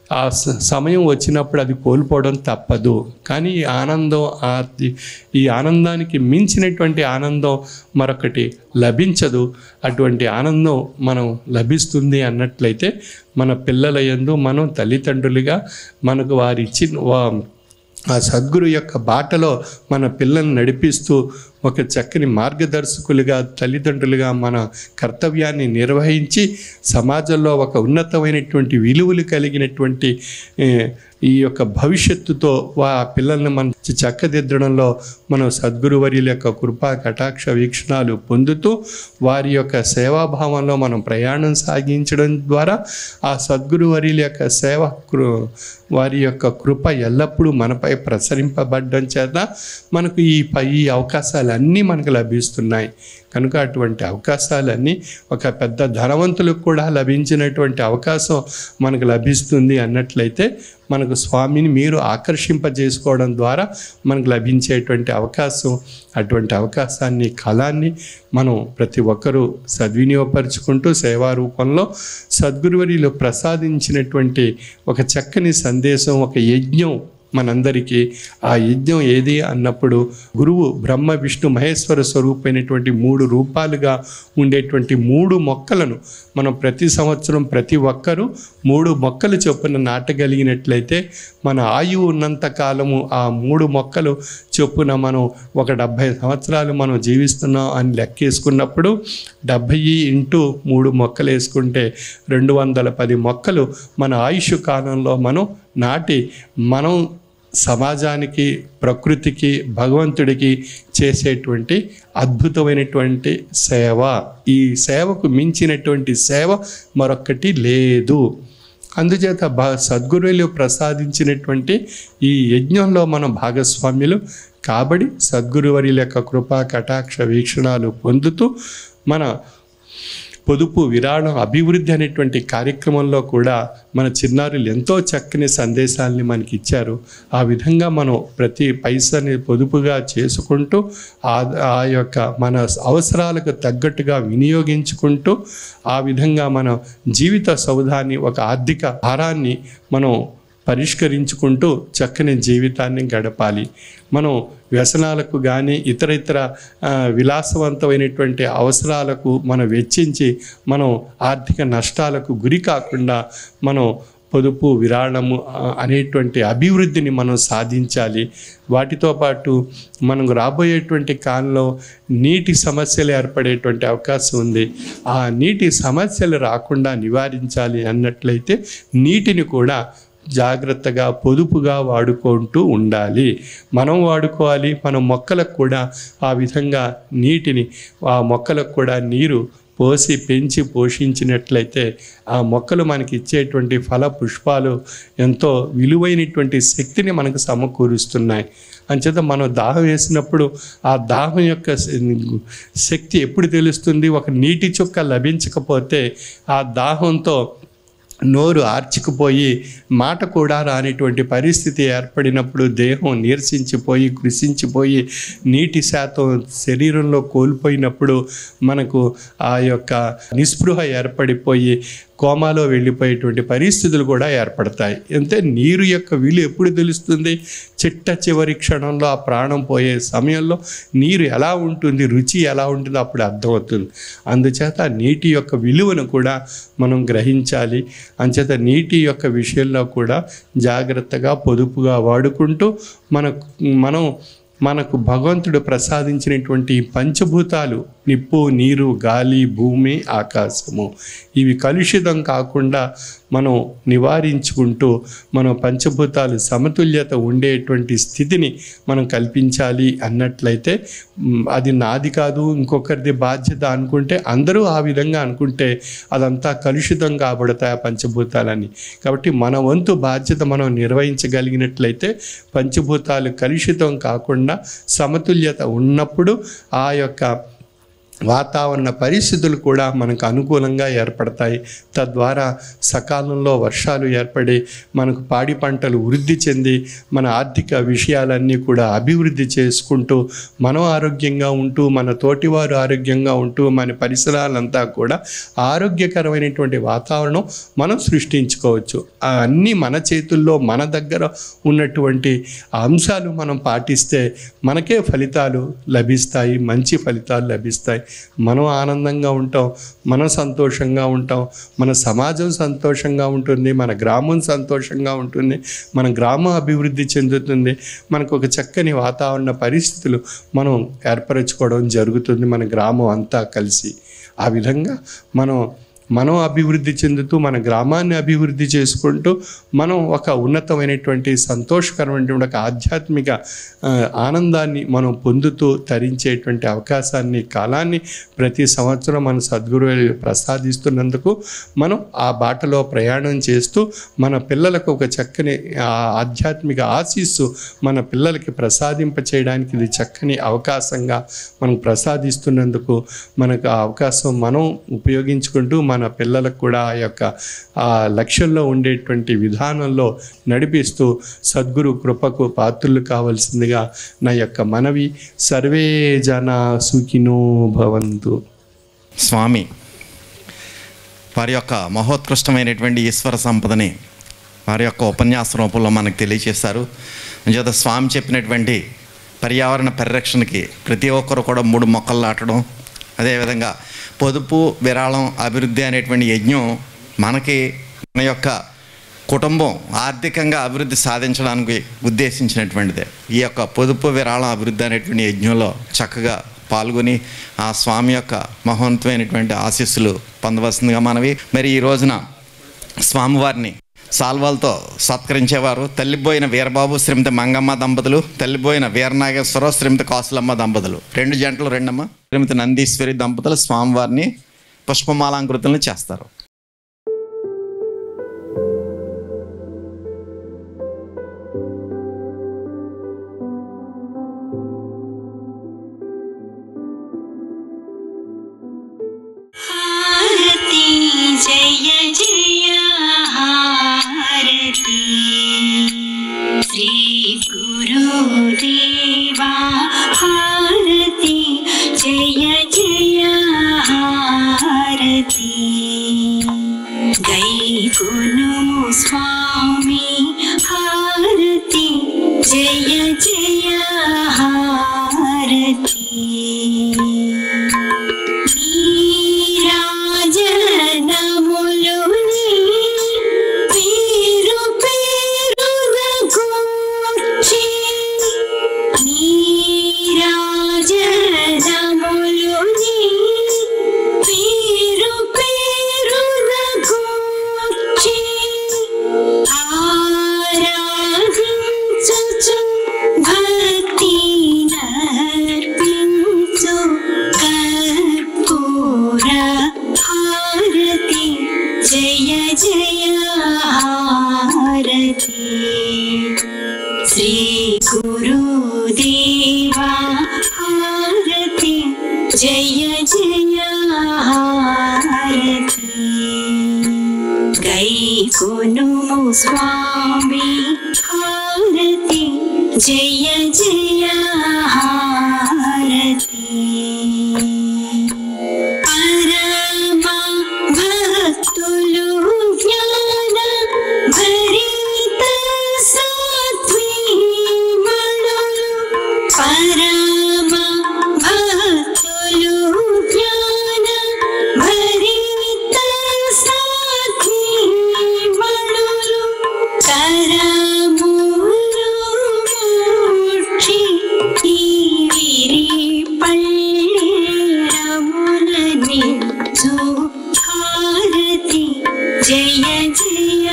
ఆ స- సమయం వచ్చినప్పుడు అది కోల్పోవడం తప్పదు కానీ ఈ ఆనందం ఆ ఈ ఆనందానికి మించినటువంటి ఆనందం మరొకటి లభించదు అటువంటి ఆనందం మనం లభిస్తుంది అన్నట్లయితే మన పిల్లల యందు మనం తల్లిదండ్రులుగా మనకు వారి ఇచ్చిన వా- ఆ సద్గురు యొక్క బాటలో మన పిల్లల్ని నడిపిస్తూ ఒక చక్కని మార్గదర్శకులుగా తల్లిదండ్రులుగా మన కర్తవ్యాన్ని నిర్వహించి సమాజంలో ఒక ఉన్నతమైనటువంటి విలువలు కలిగినటువంటి ఏ, ఈ యొక్క భవిష్యత్తుతో వా ఆ పిల్లల్ని మంచి చక్కదిద్దడంలో మనం సద్గురువర్యుల యొక్క కృపా కటాక్ష వీక్షణాలు పొందుతూ వారి యొక్క సేవాభావంలో మనం ప్రయాణం సాగించడం ద్వారా ఆ సద్గురువర్యుల యొక్క సేవ కృ వారి యొక్క కృప ఎల్లప్పుడూ మనపై ప్రసరింపబడ్డం చేత మనకు ఈ పై ఈ అవకాశాలన్నీ మనకు లభిస్తున్నాయి కనుక అటువంటి అవకాశాలన్నీ ఒక పెద్ద ధనవంతులకు కూడా లభించినటువంటి అవకాశం మనకు లభిస్తుంది అన్నట్లయితే మనకు స్వామిని మీరు ఆకర్షింపజేసుకోవడం ద్వారా మనకు లభించేటువంటి అవకాశం అటువంటి అవకాశాన్ని కళాన్ని మనం ప్రతి ఒక్కరూ సద్వినియోగపరుచుకుంటూ సేవా రూపంలో సద్గురువరిలో ప్రసాదించినటువంటి ఒక చక్కని సందేశం ఒక యజ్ఞం మనందరికీ ఆ యజ్ఞం ఏది అన్నప్పుడు గురువు బ్రహ్మ విష్ణు మహేశ్వర స్వరూపమైనటువంటి మూడు రూపాలుగా ఉండేటువంటి మూడు మొక్కలను మనం ప్రతి సంవత్సరం ప్రతి ఒక్కరూ మూడు మొక్కలు చొప్పున నాటగలిగినట్లయితే మన ఆయువు ఉన్నంత కాలము ఆ మూడు మొక్కలు చొప్పున మనం ఒక డెబ్భై సంవత్సరాలు మనం జీవిస్తున్నాం అని లెక్కేసుకున్నప్పుడు డెబ్భై ఇంటూ మూడు మొక్కలు వేసుకుంటే రెండు వందల పది మొక్కలు మన ఆయుష్ కాలంలో మనం నాటి మనం సమాజానికి ప్రకృతికి భగవంతుడికి చేసేటువంటి అద్భుతమైనటువంటి సేవ ఈ సేవకు మించినటువంటి సేవ మరొక్కటి లేదు అందుచేత భా సద్గురువులు ప్రసాదించినటువంటి ఈ యజ్ఞంలో మనం భాగస్వామ్యులు కాబడి సద్గురువరి యొక్క కృపా కటాక్ష వీక్షణాలు పొందుతూ మన పొదుపు విరాళం అభివృద్ధి అనేటువంటి కార్యక్రమంలో కూడా మన చిన్నారులు ఎంతో చక్కని సందేశాలని మనకి ఇచ్చారు ఆ విధంగా మనం ప్రతి పైసని పొదుపుగా చేసుకుంటూ ఆ ఆ యొక్క మన అవసరాలకు తగ్గట్టుగా వినియోగించుకుంటూ ఆ విధంగా మన జీవిత సౌధాన్ని ఒక ఆర్థిక భారాన్ని మనం పరిష్కరించుకుంటూ చక్కని జీవితాన్ని గడపాలి మనం వ్యసనాలకు కానీ ఇతర ఇతర ఆ, విలాసవంతమైనటువంటి అవసరాలకు మనం వెచ్చించి మనం ఆర్థిక నష్టాలకు గురి కాకుండా మనం పొదుపు విరాళము ఆ, అనేటువంటి అభివృద్ధిని మనం సాధించాలి వాటితో పాటు మనం రాబోయేటువంటి కాలంలో నీటి సమస్యలు ఏర్పడేటువంటి అవకాశం ఉంది ఆ నీటి సమస్యలు రాకుండా నివారించాలి అన్నట్లయితే నీటిని కూడా జాగ్రత్తగా పొదుపుగా వాడుకుంటూ ఉండాలి మనం వాడుకోవాలి మన మొక్కలకు కూడా ఆ విధంగా నీటిని ఆ మొక్కలకు కూడా నీరు పోసి పెంచి పోషించినట్లయితే ఆ మొక్కలు మనకి ఇచ్చేటువంటి ఫల పుష్పాలు ఎంతో విలువైనటువంటి శక్తిని మనకు సమకూరుస్తున్నాయి అంచేత మనం దాహం వేసినప్పుడు ఆ దాహం యొక్క శ- శక్తి ఎప్పుడు తెలుస్తుంది ఒక నీటి చుక్క లభించకపోతే ఆ దాహంతో నోరు ఆర్చుకుపోయి మాట కూడా రానిటువంటి పరిస్థితి ఏర్పడినప్పుడు దేహం నీరసించిపోయి కృషించిపోయి నీటి శాతం శరీరంలో కోల్పోయినప్పుడు మనకు ఆ యొక్క నిస్పృహ ఏర్పడిపోయి కోమాలో వెళ్ళిపోయేటువంటి పరిస్థితులు కూడా ఏర్పడతాయి అంటే నీరు యొక్క విలువ ఎప్పుడు తెలుస్తుంది చిట్ట చివరి క్షణంలో ఆ ప్రాణం పోయే సమయంలో నీరు ఎలా ఉంటుంది రుచి ఎలా ఉంటుందో అప్పుడు అర్థమవుతుంది అందుచేత నీటి యొక్క విలువను కూడా మనం గ్రహించాలి అంచేత నీటి యొక్క విషయంలో కూడా జాగ్రత్తగా పొదుపుగా వాడుకుంటూ మనకు మనం మనకు భగవంతుడు ప్రసాదించినటువంటి ఈ పంచభూతాలు నిప్పు నీరు గాలి భూమి ఆకాశము ఇవి కలుషితం కాకుండా మనం నివారించుకుంటూ మనం పంచభూతాలు సమతుల్యత ఉండేటువంటి స్థితిని మనం కల్పించాలి అన్నట్లయితే మ్, అది నాది కాదు ఇంకొకరిది బాధ్యత అనుకుంటే అందరూ ఆ విధంగా అనుకుంటే అదంతా కలుషితం కాబడతాయి ఆ పంచభూతాలని కాబట్టి మన వంతు బాధ్యత మనం నిర్వహించగలిగినట్లయితే పంచభూతాలు కలుషితం కాకుండా సమతుల్యత ఉన్నప్పుడు ఆ యొక్క వాతావరణ పరిస్థితులు కూడా మనకు అనుకూలంగా ఏర్పడతాయి తద్వారా సకాలంలో వర్షాలు ఏర్పడి మనకు పాడి పంటలు వృద్ధి చెంది మన ఆర్థిక విషయాలన్నీ కూడా అభివృద్ధి చేసుకుంటూ మనం ఆరోగ్యంగా ఉంటూ మన తోటివారు ఆరోగ్యంగా ఉంటూ మన పరిసరాలంతా కూడా ఆరోగ్యకరమైనటువంటి వాతావరణం మనం సృష్టించుకోవచ్చు అన్నీ మన చేతుల్లో మన దగ్గర ఉన్నటువంటి అంశాలు మనం పాటిస్తే మనకే ఫలితాలు లభిస్తాయి మంచి ఫలితాలు లభిస్తాయి మనం ఆనందంగా ఉంటాం మనం సంతోషంగా ఉంటాం మన సమాజం సంతోషంగా ఉంటుంది మన గ్రామం సంతోషంగా ఉంటుంది మన గ్రామం అభివృద్ధి చెందుతుంది మనకు ఒక చక్కని వాతావరణ పరిస్థితులు మనం ఏర్పరచుకోవడం జరుగుతుంది మన గ్రామం అంతా కలిసి ఆ విధంగా మనం మనం అభివృద్ధి చెందుతూ మన గ్రామాన్ని అభివృద్ధి చేసుకుంటూ మనం ఒక ఉన్నతమైనటువంటి సంతోషకరమైనటువంటి ఒక ఆధ్యాత్మిక ఆ, ఆనందాన్ని మనం పొందుతూ తరించేటువంటి అవకాశాన్ని కాలాన్ని ప్రతి సంవత్సరం మన సద్గురు ప్రసాదిస్తున్నందుకు మనం ఆ బాటలో ప్రయాణం చేస్తూ మన పిల్లలకు ఒక చక్కని ఆ, ఆధ్యాత్మిక ఆశీస్సు మన పిల్లలకి ప్రసాదింప చేయడానికి ఇది చక్కని అవకాశంగా మనం ప్రసాదిస్తున్నందుకు మనకు ఆ అవకాశం మనం ఉపయోగించుకుంటూ మన పిల్లలకు కూడా ఆ యొక్క ఆ లక్ష్యంలో ఉండేటువంటి విధానంలో నడిపిస్తూ సద్గురు కృపకు పాత్రులు కావాల్సిందిగా నా యొక్క మనవి సర్వే జన సుఖినో భవంతు స్వామి వారి యొక్క మహోత్కృష్టమైనటువంటి ఈశ్వర సంపదని వారి యొక్క ఉపన్యాస రూపంలో మనకు తెలియచేశారు అంచేత స్వామి చెప్పినటువంటి పర్యావరణ పరిరక్షణకి ప్రతి ఒక్కరు కూడా మూడు మొక్కలు నాటడం అదేవిధంగా పొదుపు విరాళం అభివృద్ధి అనేటువంటి యజ్ఞం మనకి మన యొక్క కుటుంబం ఆర్థికంగా అభివృద్ధి సాధించడానికి ఉద్దేశించినటువంటిదే ఈ యొక్క పొదుపు విరాళం అభివృద్ధి అనేటువంటి యజ్ఞంలో చక్కగా పాల్గొని ఆ స్వామి యొక్క మహోన్నతమైనటువంటి ఆశీస్సులు పొందవలసిందిగా మనవి మరి ఈ రోజున స్వామివారిని సాల్వాలతో సత్కరించేవారు తల్లిపోయిన వీరబాబు శ్రీమతి మంగమ్మ దంపతులు తల్లిపోయిన వీరనాగేశ్వరరావు శ్రీమతి కాసులమ్మ దంపతులు రెండు జంటలు రెండమ్మ శ్రీమతి నందీశ్వరి దంపతులు స్వామివారిని పుష్పమాలాంకృతులను చేస్తారు హారతి జయ జయ హారతి శ్రీ గురుదేవా హారతి జయ జయ హారతి గై గును స్వామి హారతి జయ జయ హారతి నీరాజనములుని పేరు పేరున కూర్చి నీరాజనములుని పేరు పేరున కూర్చి ఆరాధించుచు భక్తి నర్పించు కర్పూర హారతి జయ జయ హారతి శ్రీ గురుదేవా హారతి జయ జయ హారతి గై కొనుము స్వామి హారతి జయ జయ హారతి పరమ భక్తులు జ్ఞాన భరిత సాత్వీమణులు పరమ భక్తులు జ్ఞాన భరిత సాత్వీమణులు కరములు మూర్ఛి వీరి పళ్ళెరములని హారతి జయ జయ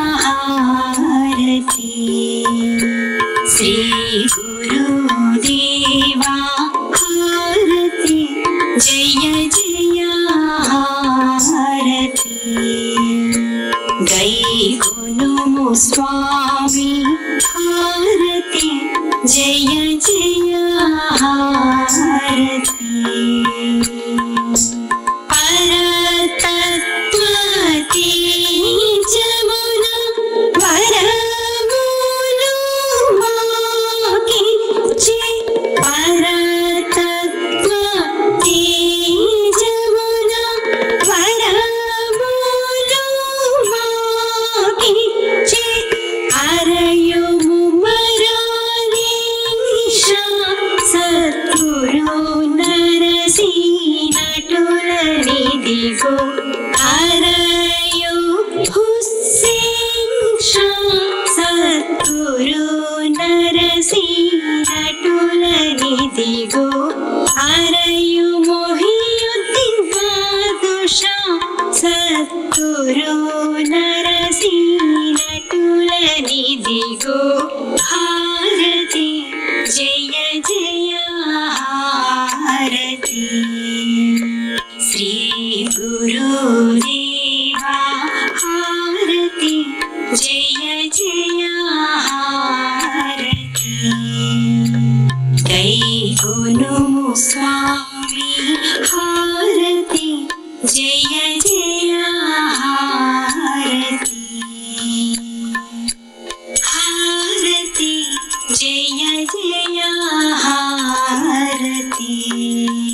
హారతి శ్రీ గురుదేవా హారతి జయ జయ హారతి గై కొనుము స్వామి హారతి జయ జయ హారతి ఇదిగో అరయు మొహియుద్దీన్ బాదుషా సత్తురు నరసీనటులనిదిగో హారతి జయ జయ హారతి శ్రీ గురుదేవా హారతి జయ జయ హారతి దై గుణము స్వామి హారతి జయ జయ హారతి హారతి జయ జయ హారతి